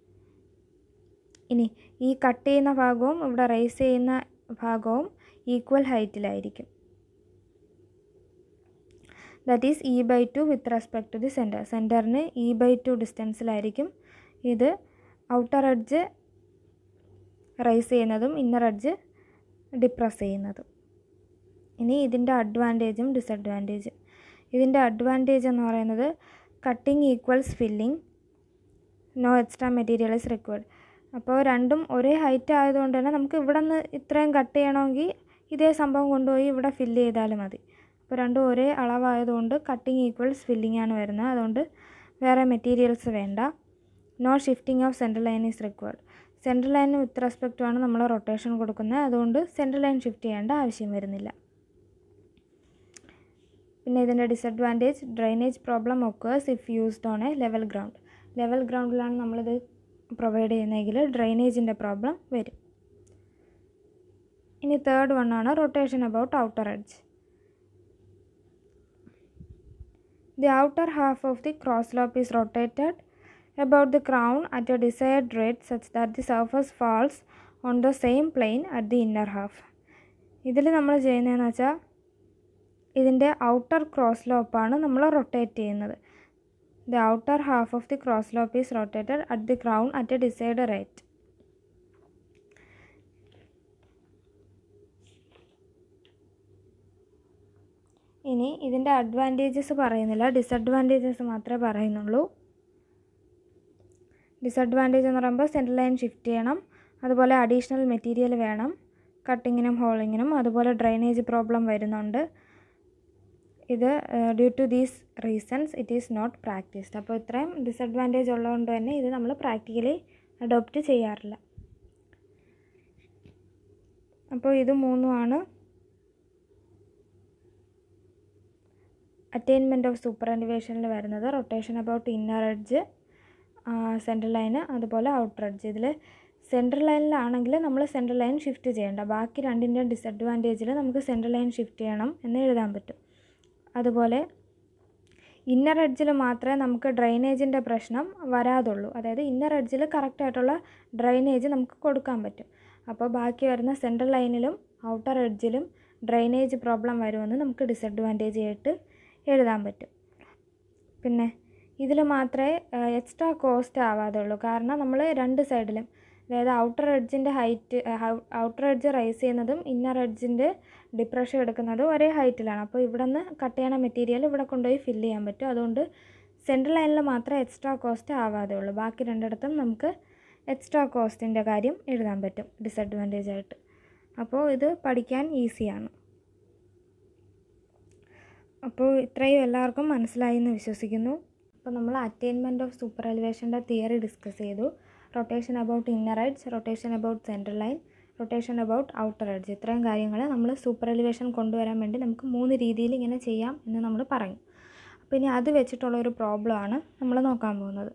ഇനി ഈ കട്ട് ചെയ്യുന്ന ഭാഗവും ഇവിടെ റൈസ് ചെയ്യുന്ന ഭാഗവും ഈക്വൽ ഹൈറ്റിലായിരിക്കും that is E by two with respect to the centre സെൻറ്ററിന് ഇ ബൈ ടു ഡിസ്റ്റൻസിലായിരിക്കും ഇത് ഔട്ടർ എഡ്ജ് റൈസ് ചെയ്യുന്നതും ഇന്നർ എഡ്ജ് ഡിപ്രസ് ചെയ്യുന്നതും ഇനി ഇതിൻ്റെ അഡ്വാൻറ്റേജും ഡിസഡ്വാൻറ്റേജും ഇതിൻ്റെ അഡ്വാൻറ്റേജ് എന്ന് പറയുന്നത് cutting equals filling no extra material is required അപ്പോൾ രണ്ടും ഒരേ ഹൈറ്റ് ആയതുകൊണ്ട് തന്നെ നമുക്ക് ഇവിടെ നിന്ന് ഇത്രയും കട്ട് ചെയ്യണമെങ്കിൽ ഇതേ സംഭവം കൊണ്ടുപോയി ഇവിടെ ഫില്ല് ചെയ്താൽ മതി അപ്പോൾ രണ്ടും ഒരേ അളവായതുകൊണ്ട് കട്ടിങ് ഈക്വൽസ് ഫില്ലിംഗ് ആണ് വരുന്നത് അതുകൊണ്ട് വേറെ മെറ്റീരിയൽസ് വേണ്ട no shifting of central line is required central ലൈന് വിത്ത് റെസ്പെക്റ്റ് ആണ് നമ്മൾ റൊട്ടേഷൻ കൊടുക്കുന്നത് അതുകൊണ്ട് സെൻട്രൽ ലൈൻ ഷിഫ്റ്റ് ചെയ്യേണ്ട ആവശ്യം വരുന്നില്ല പിന്നെ ഇതിൻ്റെ disadvantage drainage problem occurs if used on a level ground level ഗ്രൗണ്ടിലാണ് നമ്മളിത് പ്രൊവൈഡ് ചെയ്യുന്നതെങ്കിൽ ഡ്രെയിനേജിൻ്റെ പ്രോബ്ലം വരും ഇനി തേർഡ് വൺ ആണ് rotation about outer edge the outer half of the cross slope is rotated about the crown at a desired rate such that the surface falls on the same plane at the inner half. ഇതിൽ നമ്മൾ ചെയ്യുന്നതെന്ന് വെച്ചാൽ ഇതിൻ്റെ ഔട്ടർ ക്രോസ് ലോപ്പാണ് നമ്മൾ റൊട്ടേറ്റ് ചെയ്യുന്നത് the outer half of the cross slope is rotated at the crown at a desired rate ഇനി ഇതിൻ്റെ അഡ്വാൻറ്റേജസ് പറയുന്നില്ല ഡിസഡ്വാൻറ്റേജസ് മാത്രമേ പറയുന്നുള്ളൂ ഡിസഡ്വാൻറ്റേജ് എന്ന് പറയുമ്പോൾ സെൻട്രൽ ലൈൻ ഷിഫ്റ്റ് ചെയ്യണം അതുപോലെ അഡീഷണൽ മെറ്റീരിയൽ വേണം കട്ടിങ്ങിനും ഹോളിങ്ങിനും അതുപോലെ ഡ്രൈനേജ് പ്രോബ്ലം വരുന്നുണ്ട് ഇത് due to these reasons it is not practised അപ്പോൾ ഇത്രയും ഡിസഡ്വാൻറ്റേജ് ഉള്ളതുകൊണ്ട് തന്നെ ഇത് നമ്മൾ പ്രാക്ടിക്കലി അഡോപ്റ്റ് ചെയ്യാറില്ല അപ്പോൾ ഇത് മൂന്നുമാണ് അറ്റൈൻമെൻറ്റ് ഓഫ് സൂപ്പർ എലിവേഷനിൽ വരുന്നത് rotation about inner edge central ലൈന് അതുപോലെ ഔട്ടർ എഡ്ജ് ഇതിൽ സെൻട്രൽ ലൈനിലാണെങ്കിൽ നമ്മൾ സെൻട്രൽ ലൈൻ ഷിഫ്റ്റ് ചെയ്യേണ്ട ബാക്കി രണ്ടിൻ്റെയും ഡിസഡ്വാൻറ്റേജിൽ നമുക്ക് സെൻട്രൽ ലൈൻ ഷിഫ്റ്റ് ചെയ്യണം എന്ന് എഴുതാൻ പറ്റും അതുപോലെ ഇന്നർ എഡ്ജിൽ മാത്രമേ നമുക്ക് ഡ്രൈനേജിൻ്റെ പ്രശ്നം വരാതുള്ളൂ അതായത് ഇന്നർ എഡ്ജിൽ കറക്റ്റായിട്ടുള്ള ഡ്രൈനേജ് നമുക്ക് കൊടുക്കാൻ പറ്റും അപ്പോൾ ബാക്കി വരുന്ന സെൻട്രൽ ലൈനിലും ഔട്ടർ എഡ്ജിലും ഡ്രൈനേജ് പ്രോബ്ലം വരുമെന്ന് നമുക്ക് ഡിസഡ്വാൻറ്റേജ് ആയിട്ട് എഴുതാൻ പറ്റും പിന്നെ ഇതിൽ മാത്രമേ എക്സ്ട്രാ കോസ്റ്റ് ആവാതുള്ളൂ കാരണം നമ്മൾ രണ്ട് സൈഡിലും അതായത് ഔട്ടർ എഡ്ജിൻ്റെ ഹൈറ്റ് ഔട്ടർ എഡ്ജ് റൈസ് ചെയ്യുന്നതും ഇന്നർ എഡ്ജിൻ്റെ ഡിപ്രഷൻ എടുക്കുന്നതും ഒരേ ഹൈറ്റിലാണ് അപ്പോൾ ഇവിടെ നിന്ന് കട്ട് ചെയ്യണ മെറ്റീരിയൽ ഇവിടെ കൊണ്ടുപോയി ഫില്ല് ചെയ്യാൻ പറ്റും അതുകൊണ്ട് സെൻട്രൽ ലൈനിൽ മാത്രമേ എക്സ്ട്രാ കോസ്റ്റ് ആവാതെ ഉള്ളൂ ബാക്കി രണ്ടിടത്തും നമുക്ക് എക്സ്ട്രാ കോസ്റ്റിൻ്റെ കാര്യം എഴുതാൻ പറ്റും ഡിസഡ്വാൻറ്റേജ് ആയിട്ട് അപ്പോൾ ഇത് പഠിക്കാൻ ഈസിയാണ് അപ്പോൾ ഇത്രയും എല്ലാവർക്കും മനസ്സിലായി എന്ന് വിശ്വസിക്കുന്നു അപ്പോൾ നമ്മൾ അറ്റൈൻമെൻറ്റ് ഓഫ് സൂപ്പർ എലിവേഷൻ്റെ തിയറി ഡിസ്കസ് ചെയ്തു rotation about inner edge rotation about central line rotation about outer edge ഇത്രയും കാര്യങ്ങൾ നമ്മൾ സൂപ്പർ എലിവേഷൻ കൊണ്ടുവരാൻ വേണ്ടി നമുക്ക് മൂന്ന് രീതിയിൽ ഇങ്ങനെ ചെയ്യാം എന്ന് നമ്മൾ പറഞ്ഞു അപ്പോൾ ഇനി അത് വെച്ചിട്ടുള്ള ഒരു പ്രോബ്ലമാണ് നമ്മൾ നോക്കാൻ പോകുന്നത്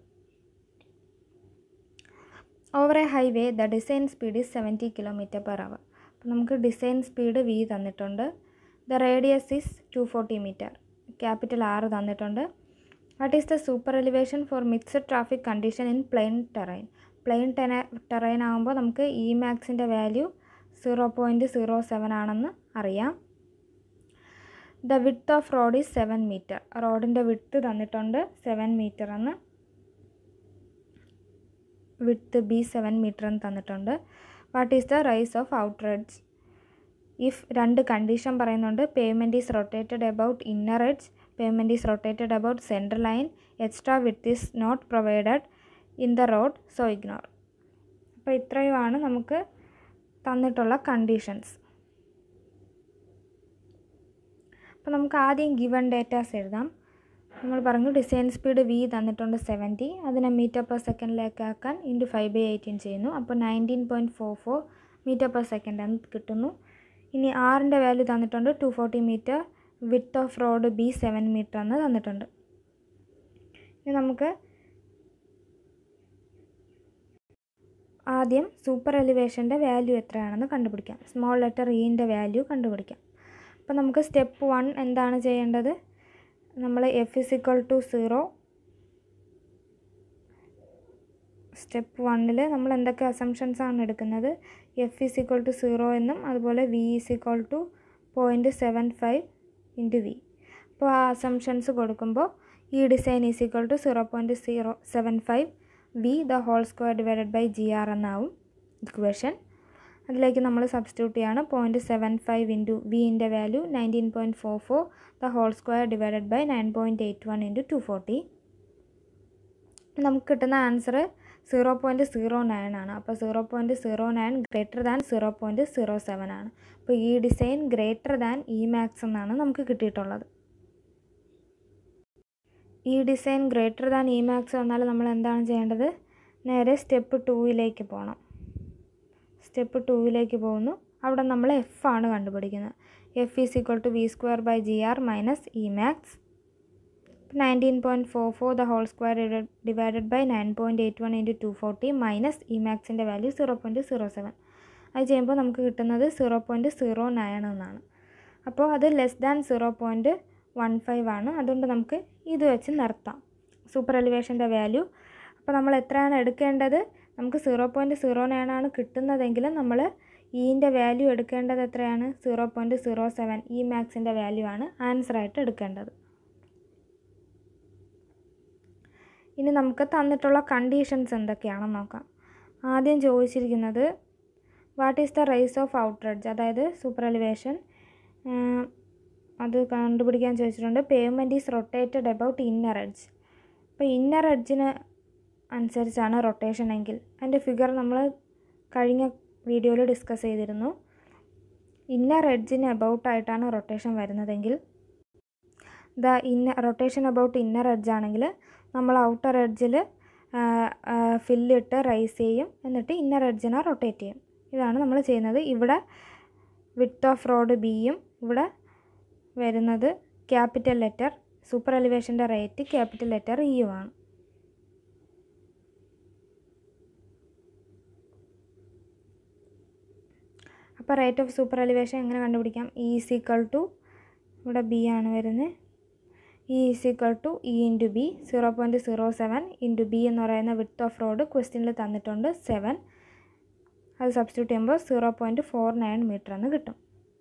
over a highway the design speed is seventy kilometre per hour അപ്പോൾ നമുക്ക് ഡിസൈൻ സ്പീഡ് വി തന്നിട്ടുണ്ട് the radius is two forty metre capital R തന്നിട്ടുണ്ട് what is the super elevation for mixed traffic condition in plain terrain plain ടെന ടെറൈൻ ആകുമ്പോൾ നമുക്ക് ഇ മാക്സിൻ്റെ value zero point zero seven ആണെന്ന് അറിയാം the width of road is seven metre റോഡിൻ്റെ വിഡ്ത്ത് തന്നിട്ടുണ്ട് സെവൻ മീറ്റർ എന്ന് വിഡ്ത്ത് ബി സെവൻ മീറ്റർ എന്ന് തന്നിട്ടുണ്ട് what is the rise of outer edge if രണ്ട് കണ്ടീഷൻ പറയുന്നുണ്ട് pavement is rotated about inner edge pavement is rotated about central line extra width is not provided in the road so ignore അപ്പോൾ ഇത്രയുമാണ് നമുക്ക് തന്നിട്ടുള്ള കണ്ടീഷൻസ് അപ്പോൾ നമുക്ക് ആദ്യം ഗിവൺ ഡേറ്റാസ് എഴുതാം നമ്മൾ പറഞ്ഞു ഡിസൈൻ സ്പീഡ് വി തന്നിട്ടുണ്ട് സെവൻറ്റി അതിനെ മീറ്റർ പെർ സെക്കൻഡിലേക്ക് ആക്കാൻ ഇൻറ്റു ഫൈവ് ബൈ എയ്റ്റീൻ ചെയ്യുന്നു അപ്പോൾ nineteen point four four metre per second എന്ന് കിട്ടുന്നു ഇനി ആറിൻ്റെ വാല്യൂ തന്നിട്ടുണ്ട് two forty metre width of road B seven metre എന്ന് തന്നിട്ടുണ്ട് ഇനി നമുക്ക് ആദ്യം സൂപ്പർ എലിവേഷൻ്റെ വാല്യൂ എത്രയാണെന്ന് കണ്ടുപിടിക്കാം സ്മോൾ ലെറ്റർ ഇൻ്റെ വാല്യൂ കണ്ടുപിടിക്കാം അപ്പോൾ നമുക്ക് സ്റ്റെപ്പ് വൺ എന്താണ് ചെയ്യേണ്ടത് നമ്മൾ F is equal to zero step വണ്ണിൽ നമ്മൾ എന്തൊക്കെ അസംഷൻസ് ആണ് എടുക്കുന്നത് F is equal to zero എന്നും അതുപോലെ V is equal to point seven five into V അപ്പോൾ ആ അസംഷൻസ് കൊടുക്കുമ്പോൾ ഈ design is equal to zero point zero seven five V the whole square divided by G R എന്നാവും ഇക്വേഷൻ അതിലേക്ക് നമ്മൾ സബ്സ്റ്റിറ്റ്യൂട്ട് ചെയ്യാണ് പോയിൻറ്റ് സെവൻ ഫൈവ് ഇൻറ്റു വിൻ്റെ value nineteen point four four the whole square divided by nine point eight one into two forty നമുക്ക് കിട്ടുന്ന answer zero point zero nine ആണ് അപ്പോൾ zero point zero nine greater than zero point zero seven ആണ് അപ്പോൾ ഈ design greater than E max എന്നാണ് നമുക്ക് കിട്ടിയിട്ടുള്ളത് ഈ design greater than E max വന്നാൽ നമ്മൾ എന്താണ് ചെയ്യേണ്ടത് നേരെ സ്റ്റെപ്പ് ടൂവിലേക്ക് പോകണം സ്റ്റെപ്പ് ടൂവിലേക്ക് പോകുന്നു അവിടെ നമ്മൾ എഫ് ആണ് കണ്ടുപിടിക്കുന്നത് F is equal to V square by G R minus E max nineteen point four four the whole square divided by nine point eight one into two forty minus E മാക്സിൻ്റെ value zero point zero seven അത് ചെയ്യുമ്പോൾ നമുക്ക് കിട്ടുന്നത് സീറോ പോയിൻറ്റ് സീറോ നയൻ എന്നാണ് അപ്പോൾ അത് less than zero point one five ആണ് അതുകൊണ്ട് നമുക്ക് ഇത് വെച്ച് നിർത്താം സൂപ്പർ എലിവേഷൻ്റെ വാല്യൂ അപ്പോൾ നമ്മൾ എത്രയാണ് എടുക്കേണ്ടത് നമുക്ക് സീറോ പോയിൻറ്റ് സീറോ നയൻ ആണ് കിട്ടുന്നതെങ്കിൽ നമ്മൾ ഈൻ്റെ വാല്യൂ എടുക്കേണ്ടത് എത്രയാണ് zero point zero seven E മാക്സിൻ്റെ വാല്യൂ ആണ് ആൻസറായിട്ട് എടുക്കേണ്ടത് ഇനി നമുക്ക് തന്നിട്ടുള്ള കണ്ടീഷൻസ് എന്തൊക്കെയാണെന്ന് നോക്കാം ആദ്യം ചോദിച്ചിരിക്കുന്നത് what is the rise of outer edge അതായത് സൂപ്പർ എലിവേഷൻ അത് കണ്ടുപിടിക്കാൻ ചോദിച്ചിട്ടുണ്ട് pavement is rotated about inner edge അപ്പോൾ ഇന്നർ എഡ്ജിന് അനുസരിച്ചാണ് റൊട്ടേഷൻ എങ്കിൽ അതിൻ്റെ ഫിഗർ നമ്മൾ കഴിഞ്ഞ വീഡിയോയിൽ ഡിസ്കസ് ചെയ്തിരുന്നു ഇന്നർ എഡ്ജിന് അബൌട്ടായിട്ടാണ് റൊട്ടേഷൻ വരുന്നതെങ്കിൽ the inner rotation about inner edge ആണെങ്കിൽ നമ്മൾ ഔട്ടർ എഡ്ജിൽ ഫില്ലിട്ട് റൈസ് ചെയ്യും എന്നിട്ട് ഇന്നർ എഡ്ജിനെ റൊട്ടേറ്റ് ചെയ്യും ഇതാണ് നമ്മൾ ചെയ്യുന്നത് ഇവിടെ വിത്ത് ഓഫ് റോഡ് ബിയും ഇവിടെ വരുന്നത് ക്യാപിറ്റൽ ലെറ്റർ സൂപ്പർ എലിവേഷൻ്റെ റേറ്റ് ക്യാപിറ്റൽ ലെറ്റർ ഇയുമാണ് അപ്പോൾ റേറ്റ് ഓഫ് സൂപ്പർ എലിവേഷൻ എങ്ങനെ കണ്ടുപിടിക്കാം ഇ ഈക്വൽ ടു ഇവിടെ ബി ആണ് വരുന്നത് E is equal to E into B zero point zero seven into B എന്ന് പറയുന്ന വിത്ത് ഓഫ് റോഡ് ക്വസ്റ്റ്യനിൽ തന്നിട്ടുണ്ട് സെവൻ അത് സബ്സ്റ്റിറ്റ്യൂട്ട് ചെയ്യുമ്പോൾ zero point four nine metre എന്ന് കിട്ടും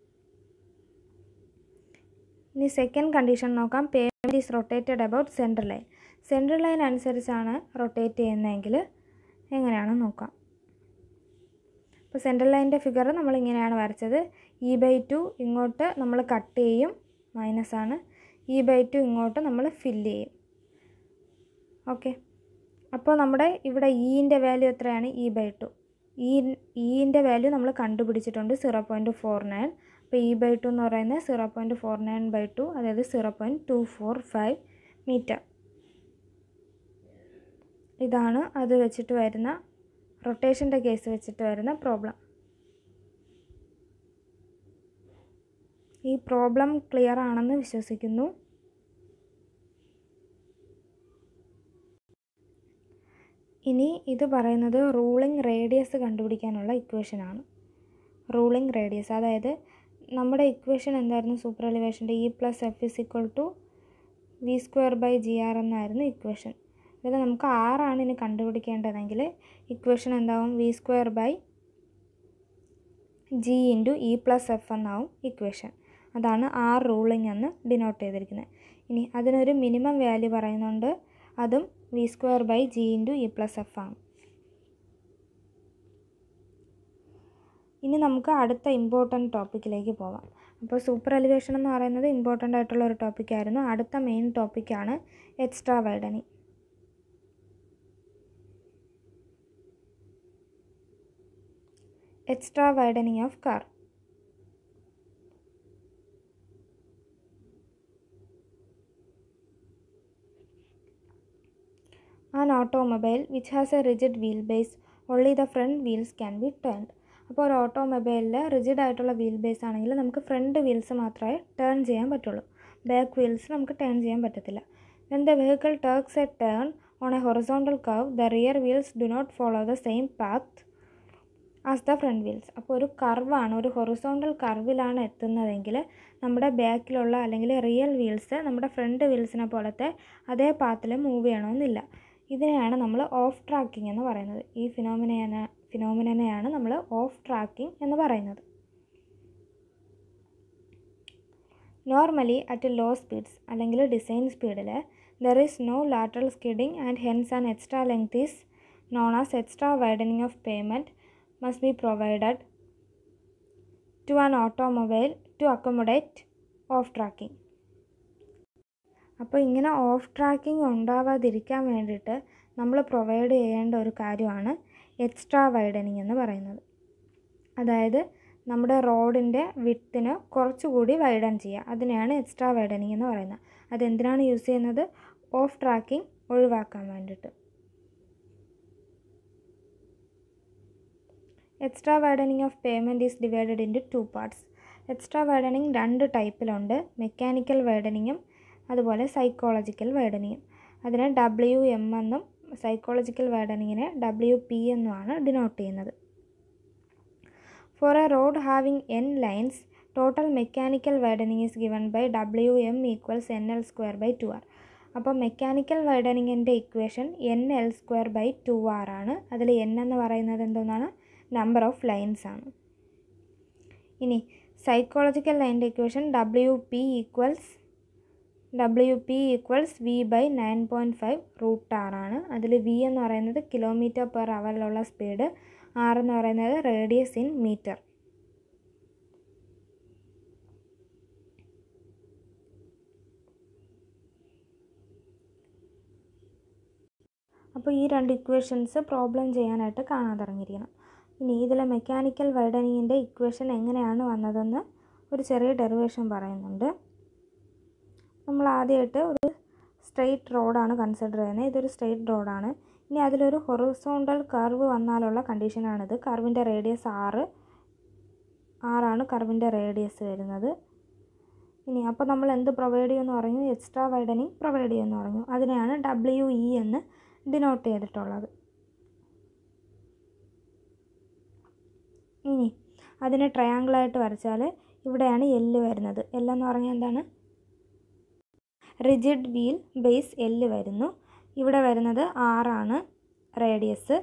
ഇനി സെക്കൻഡ് കണ്ടീഷൻ നോക്കാം pavement is rotated about central line central line അനുസരിച്ചാണ് റൊട്ടേറ്റ് ചെയ്യുന്നതെങ്കിൽ എങ്ങനെയാണെന്ന് നോക്കാം അപ്പോൾ സെൻട്രൽ ലൈനിൻ്റെ ഫിഗർ നമ്മൾ ഇങ്ങനെയാണ് വരച്ചത് ഇ ബൈ ടു ഇങ്ങോട്ട് നമ്മൾ കട്ട് ചെയ്യും മൈനസ് ആണ് ഇ ബൈ ടു ഇങ്ങോട്ട് നമ്മൾ ഫില്ല് ചെയ്യും ഓക്കെ അപ്പോൾ നമ്മുടെ ഇവിടെ ഇൻ്റെ വാല്യൂ എത്രയാണ് ഇ ബൈ ടു ഈ ഇൻ്റെ വാല്യൂ നമ്മൾ കണ്ടുപിടിച്ചിട്ടുണ്ട് സീറോ പോയിൻറ്റ് ഫോർ നയൻ അപ്പോൾ ഇ ബൈ ടു എന്ന് പറയുന്നത് zero point four nine by two അതായത് zero point two four five metre ഇതാണ് അത് വെച്ചിട്ട് വരുന്ന റൊട്ടേഷൻ്റെ കേസ് വെച്ചിട്ട് വരുന്ന പ്രോബ്ലം ഈ പ്രോബ്ലം ക്ലിയർ ആണെന്ന് വിശ്വസിക്കുന്നു ഇനി ഇത് പറയുന്നത് റൂളിംഗ് റേഡിയസ് കണ്ടുപിടിക്കാനുള്ള ഇക്വേഷനാണ് റൂളിംഗ് റേഡിയസ് അതായത് നമ്മുടെ ഇക്വേഷൻ എന്തായിരുന്നു സൂപ്പർ എലിവേഷൻ്റെ E plus F is equal to V square by G R എന്നായിരുന്നു ഇക്വേഷൻ അതായത് നമുക്ക് ആറാണ് ഇനി കണ്ടുപിടിക്കേണ്ടതെങ്കിൽ ഇക്വേഷൻ എന്താവും V square by G into E plus F എന്നാവും ഇക്വേഷൻ അതാണ് ആർ റൂളിംഗ് എന്ന് ഡിനോട്ട് ചെയ്തിരിക്കുന്നത് ഇനി അതിനൊരു മിനിമം വാല്യൂ പറയുന്നുണ്ട് അതും V square by G into E plus F ആണ് ഇനി നമുക്ക് അടുത്ത ഇമ്പോർട്ടൻറ്റ് ടോപ്പിക്കിലേക്ക് പോവാം അപ്പോൾ സൂപ്പർ എലിവേഷൻ എന്ന് പറയുന്നത് ഇമ്പോർട്ടൻ്റ് ആയിട്ടുള്ള ഒരു ടോപ്പിക്കായിരുന്നു അടുത്ത മെയിൻ ടോപ്പിക്കാണ് extra widening extra widening of car an automobile which has a rigid wheelbase only the front wheels can be turned അപ്പോൾ ഒരു ഓട്ടോമൊബൈലിൽ റിജിഡ് ആയിട്ടുള്ള വീൽ ബേസ് ആണെങ്കിൽ നമുക്ക് ഫ്രണ്ട് വീൽസ് മാത്രമേ ടേൺ ചെയ്യാൻ പറ്റുള്ളൂ ബാക്ക് വീൽസ് നമുക്ക് ടേൺ ചെയ്യാൻ പറ്റത്തില്ല when the vehicle takes a turn on a horizontal curve the rear wheels do not follow the same path as the front wheels അപ്പോൾ ഒരു കർവാണ് ഒരു ഹൊറിസോണ്ടൽ കർവിലാണ് എത്തുന്നതെങ്കിൽ നമ്മുടെ ബാക്കിലുള്ള അല്ലെങ്കിൽ റിയൽ വീൽസ് നമ്മുടെ ഫ്രണ്ട് വീൽസിനെ പോലത്തെ അതേ പാത്തിൽ മൂവ് ചെയ്യണമെന്നില്ല ഇതിനെയാണ് നമ്മൾ ഓഫ് ട്രാക്കിംഗ് എന്ന് പറയുന്നത് ഈ ഫിനോമിന ഫിനോമിനെയാണ് നമ്മൾ ഓഫ് ട്രാക്കിംഗ് എന്ന് പറയുന്നത് നോർമലി അറ്റ് ലോ സ്പീഡ്സ് അല്ലെങ്കിൽ ഡിസൈൻ സ്പീഡിൽ there is no lateral skidding and hence an extra length is known as extra widening of pavement must be provided to an automobile to accommodate off tracking അപ്പോൾ ഇങ്ങനെ ഓഫ് ട്രാക്കിംഗ് ഉണ്ടാവാതിരിക്കാൻ വേണ്ടിയിട്ട് നമ്മൾ പ്രൊവൈഡ് ചെയ്യേണ്ട ഒരു കാര്യമാണ് എക്സ്ട്രാ വൈഡനിങ് എന്ന് പറയുന്നത് അതായത് നമ്മുടെ റോഡിൻ്റെ വിട്ടിന് കുറച്ചുകൂടി വൈഡൻ ചെയ്യുക അതിനെയാണ് എക്സ്ട്രാ വൈഡനിങ് എന്ന് പറയുന്നത് അതെന്തിനാണ് യൂസ് ചെയ്യുന്നത് ഓഫ് ട്രാക്കിംഗ് ഒഴിവാക്കാൻ വേണ്ടിയിട്ട് extra widening of pavement is divided into two parts extra widening രണ്ട് ടൈപ്പിലുണ്ട് മെക്കാനിക്കൽ വൈഡനിങ്ങും അതുപോലെ സൈക്കോളജിക്കൽ വൈഡനിങ്ങും അതിനെ ഡബ്ല്യു എം എന്നും സൈക്കോളജിക്കൽ വൈഡനിങ്ങിനെ ഡബ്ല്യു പി എന്നുമാണ് ഡിനോട്ട് ചെയ്യുന്നത് for a road having N lanes total mechanical widening is given by W M equals N L square by two R അപ്പോൾ മെക്കാനിക്കൽ വൈഡനിങ്ങിൻ്റെ equation N L square by two R ആണ് അതിൽ എൻ എന്ന് പറയുന്നത് എന്തോന്നാണ് നമ്പർ ഓഫ് ലൈൻസ് ആണ് ഇനി സൈക്കോളജിക്കൽ ലൈൻ്റെ equation W P equals W P equals V by nine point five root R ആണ് അതിൽ വി എന്ന് പറയുന്നത് കിലോമീറ്റർ പെർ അവറിലുള്ള സ്പീഡ് ആർ എന്ന് പറയുന്നത് റേഡിയസ് ഇൻ മീറ്റർ അപ്പോൾ ഈ രണ്ട് ഇക്വേഷൻസ് പ്രോബ്ലം ചെയ്യാനായിട്ട് കാണാതിറങ്ങിയിരിക്കണം ഇനി ഇതിലെ മെക്കാനിക്കൽ വൈഡനിങ്ങിൻ്റെ ഇക്വേഷൻ എങ്ങനെയാണ് വന്നതെന്ന് ഒരു ചെറിയ ഡെറിവേഷൻ പറയുന്നുണ്ട് നമ്മൾ ആദ്യമായിട്ട് ഒരു സ്ട്രെയിറ്റ് റോഡാണ് കൺസിഡർ ചെയ്യുന്നത് ഇതൊരു സ്ട്രെയിറ്റ് റോഡാണ് ഇനി അതിലൊരു ഹൊറിസോണ്ടൽ കർവ് വന്നാലുള്ള കണ്ടീഷനാണിത് കർവിൻ്റെ റേഡിയസ് ആറ് ആറാണ് കർവിൻ്റെ റേഡിയസ് വരുന്നത് ഇനി അപ്പോൾ നമ്മൾ എന്ത് പ്രൊവൈഡ് ചെയ്യുമെന്ന് പറഞ്ഞു എക്സ്ട്രാ വൈഡനിങ് പ്രൊവൈഡ് ചെയ്യുമെന്ന് പറഞ്ഞു അതിനെയാണ് ഡബ്ല്യു ഇ എന്ന് ഡിനോട്ട് ചെയ്തിട്ടുള്ളത് ഇനി അതിനെ ട്രയാങ്കിളായിട്ട് വരച്ചാൽ ഇവിടെയാണ് എല്ല് വരുന്നത് എല്ലെന്ന് പറഞ്ഞാൽ എന്താണ് റിജിഡ് വീൽ ബേസ് എല്ല് വരുന്നു ഇവിടെ വരുന്നത് ആറാണ് റേഡിയസ്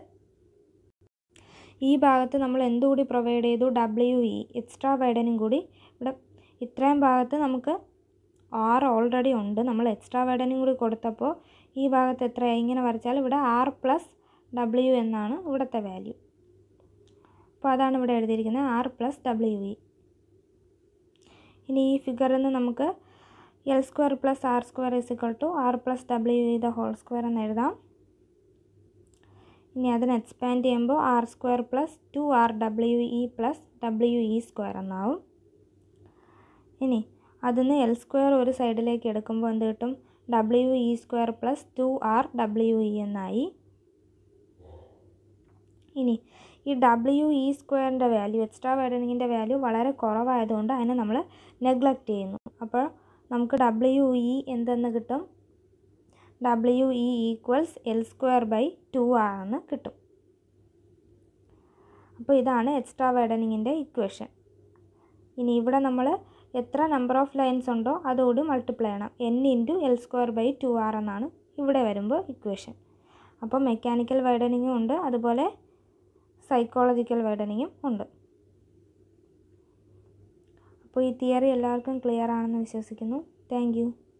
ഈ ഭാഗത്ത് നമ്മൾ എന്തുകൂടി പ്രൊവൈഡ് ചെയ്തു ഡബ്ല്യു ഇ എക്സ്ട്രാ വൈഡനും കൂടി ഇവിടെ ഇത്രയും ഭാഗത്ത് നമുക്ക് ആറ് ഓൾറെഡി ഉണ്ട് നമ്മൾ എക്സ്ട്രാ വൈഡനും കൂടി കൊടുത്തപ്പോൾ ഈ ഭാഗത്ത് എത്രയായി ഇങ്ങനെ വരച്ചാൽ ഇവിടെ ആർ പ്ലസ് ഡബ്ല്യു എന്നാണ് ഇവിടുത്തെ വാല്യൂ അപ്പോൾ അതാണ് ഇവിടെ എഴുതിയിരിക്കുന്നത് ആർ പ്ലസ് ഡബ്ല്യു ഇ ഇനി ഈ ഫിഗറിൽ നിന്ന് നമുക്ക് L square plus R square is equal to R plus W E the whole square എന്ന് എഴുതാം ഇനി അതിന് എക്സ്പാൻഡ് ചെയ്യുമ്പോൾ R square plus two R W E plus W E square എന്നാവും ഇനി അതിന് എൽ സ്ക്വയർ ഒരു സൈഡിലേക്ക് എടുക്കുമ്പോൾ എന്ത് കിട്ടും W E square plus two R W E എന്നായി ഇനി ഈ ഡബ്ല്യു ഇ സ്ക്വയറിൻ്റെ വാല്യൂ എക്സ്ട്രാ വൈഡനിങ്ങിൻ്റെ വാല്യൂ വളരെ കുറവായതുകൊണ്ട് അതിനെ നമ്മൾ നെഗ്ലക്റ്റ് ചെയ്യുന്നു അപ്പോൾ നമുക്ക് ഡബ്ല്യു ഇ എന്തെന്ന് കിട്ടും W E equals L square by two R എന്ന് കിട്ടും അപ്പോൾ ഇതാണ് എക്സ്ട്രാ വൈഡനിങ്ങിൻ്റെ ഇക്വേഷൻ ഇനി ഇവിടെ നമ്മൾ എത്ര നമ്പർ ഓഫ് ലൈൻസ് ഉണ്ടോ അതോട് മൾട്ടിപ്ലൈ ചെയ്യണം N into L square by two R എന്നാണ് ഇവിടെ വരുമ്പോൾ ഇക്വേഷൻ അപ്പോൾ മെക്കാനിക്കൽ വൈഡനിങ്ങും ഉണ്ട് അതുപോലെ സൈക്കോളജിക്കൽ വൈഡനിങ്ങും ഉണ്ട് അപ്പോൾ ഈ തിയറി എല്ലാവർക്കും ക്ലിയർ ആണെന്ന് വിശ്വസിക്കുന്നു താങ്ക്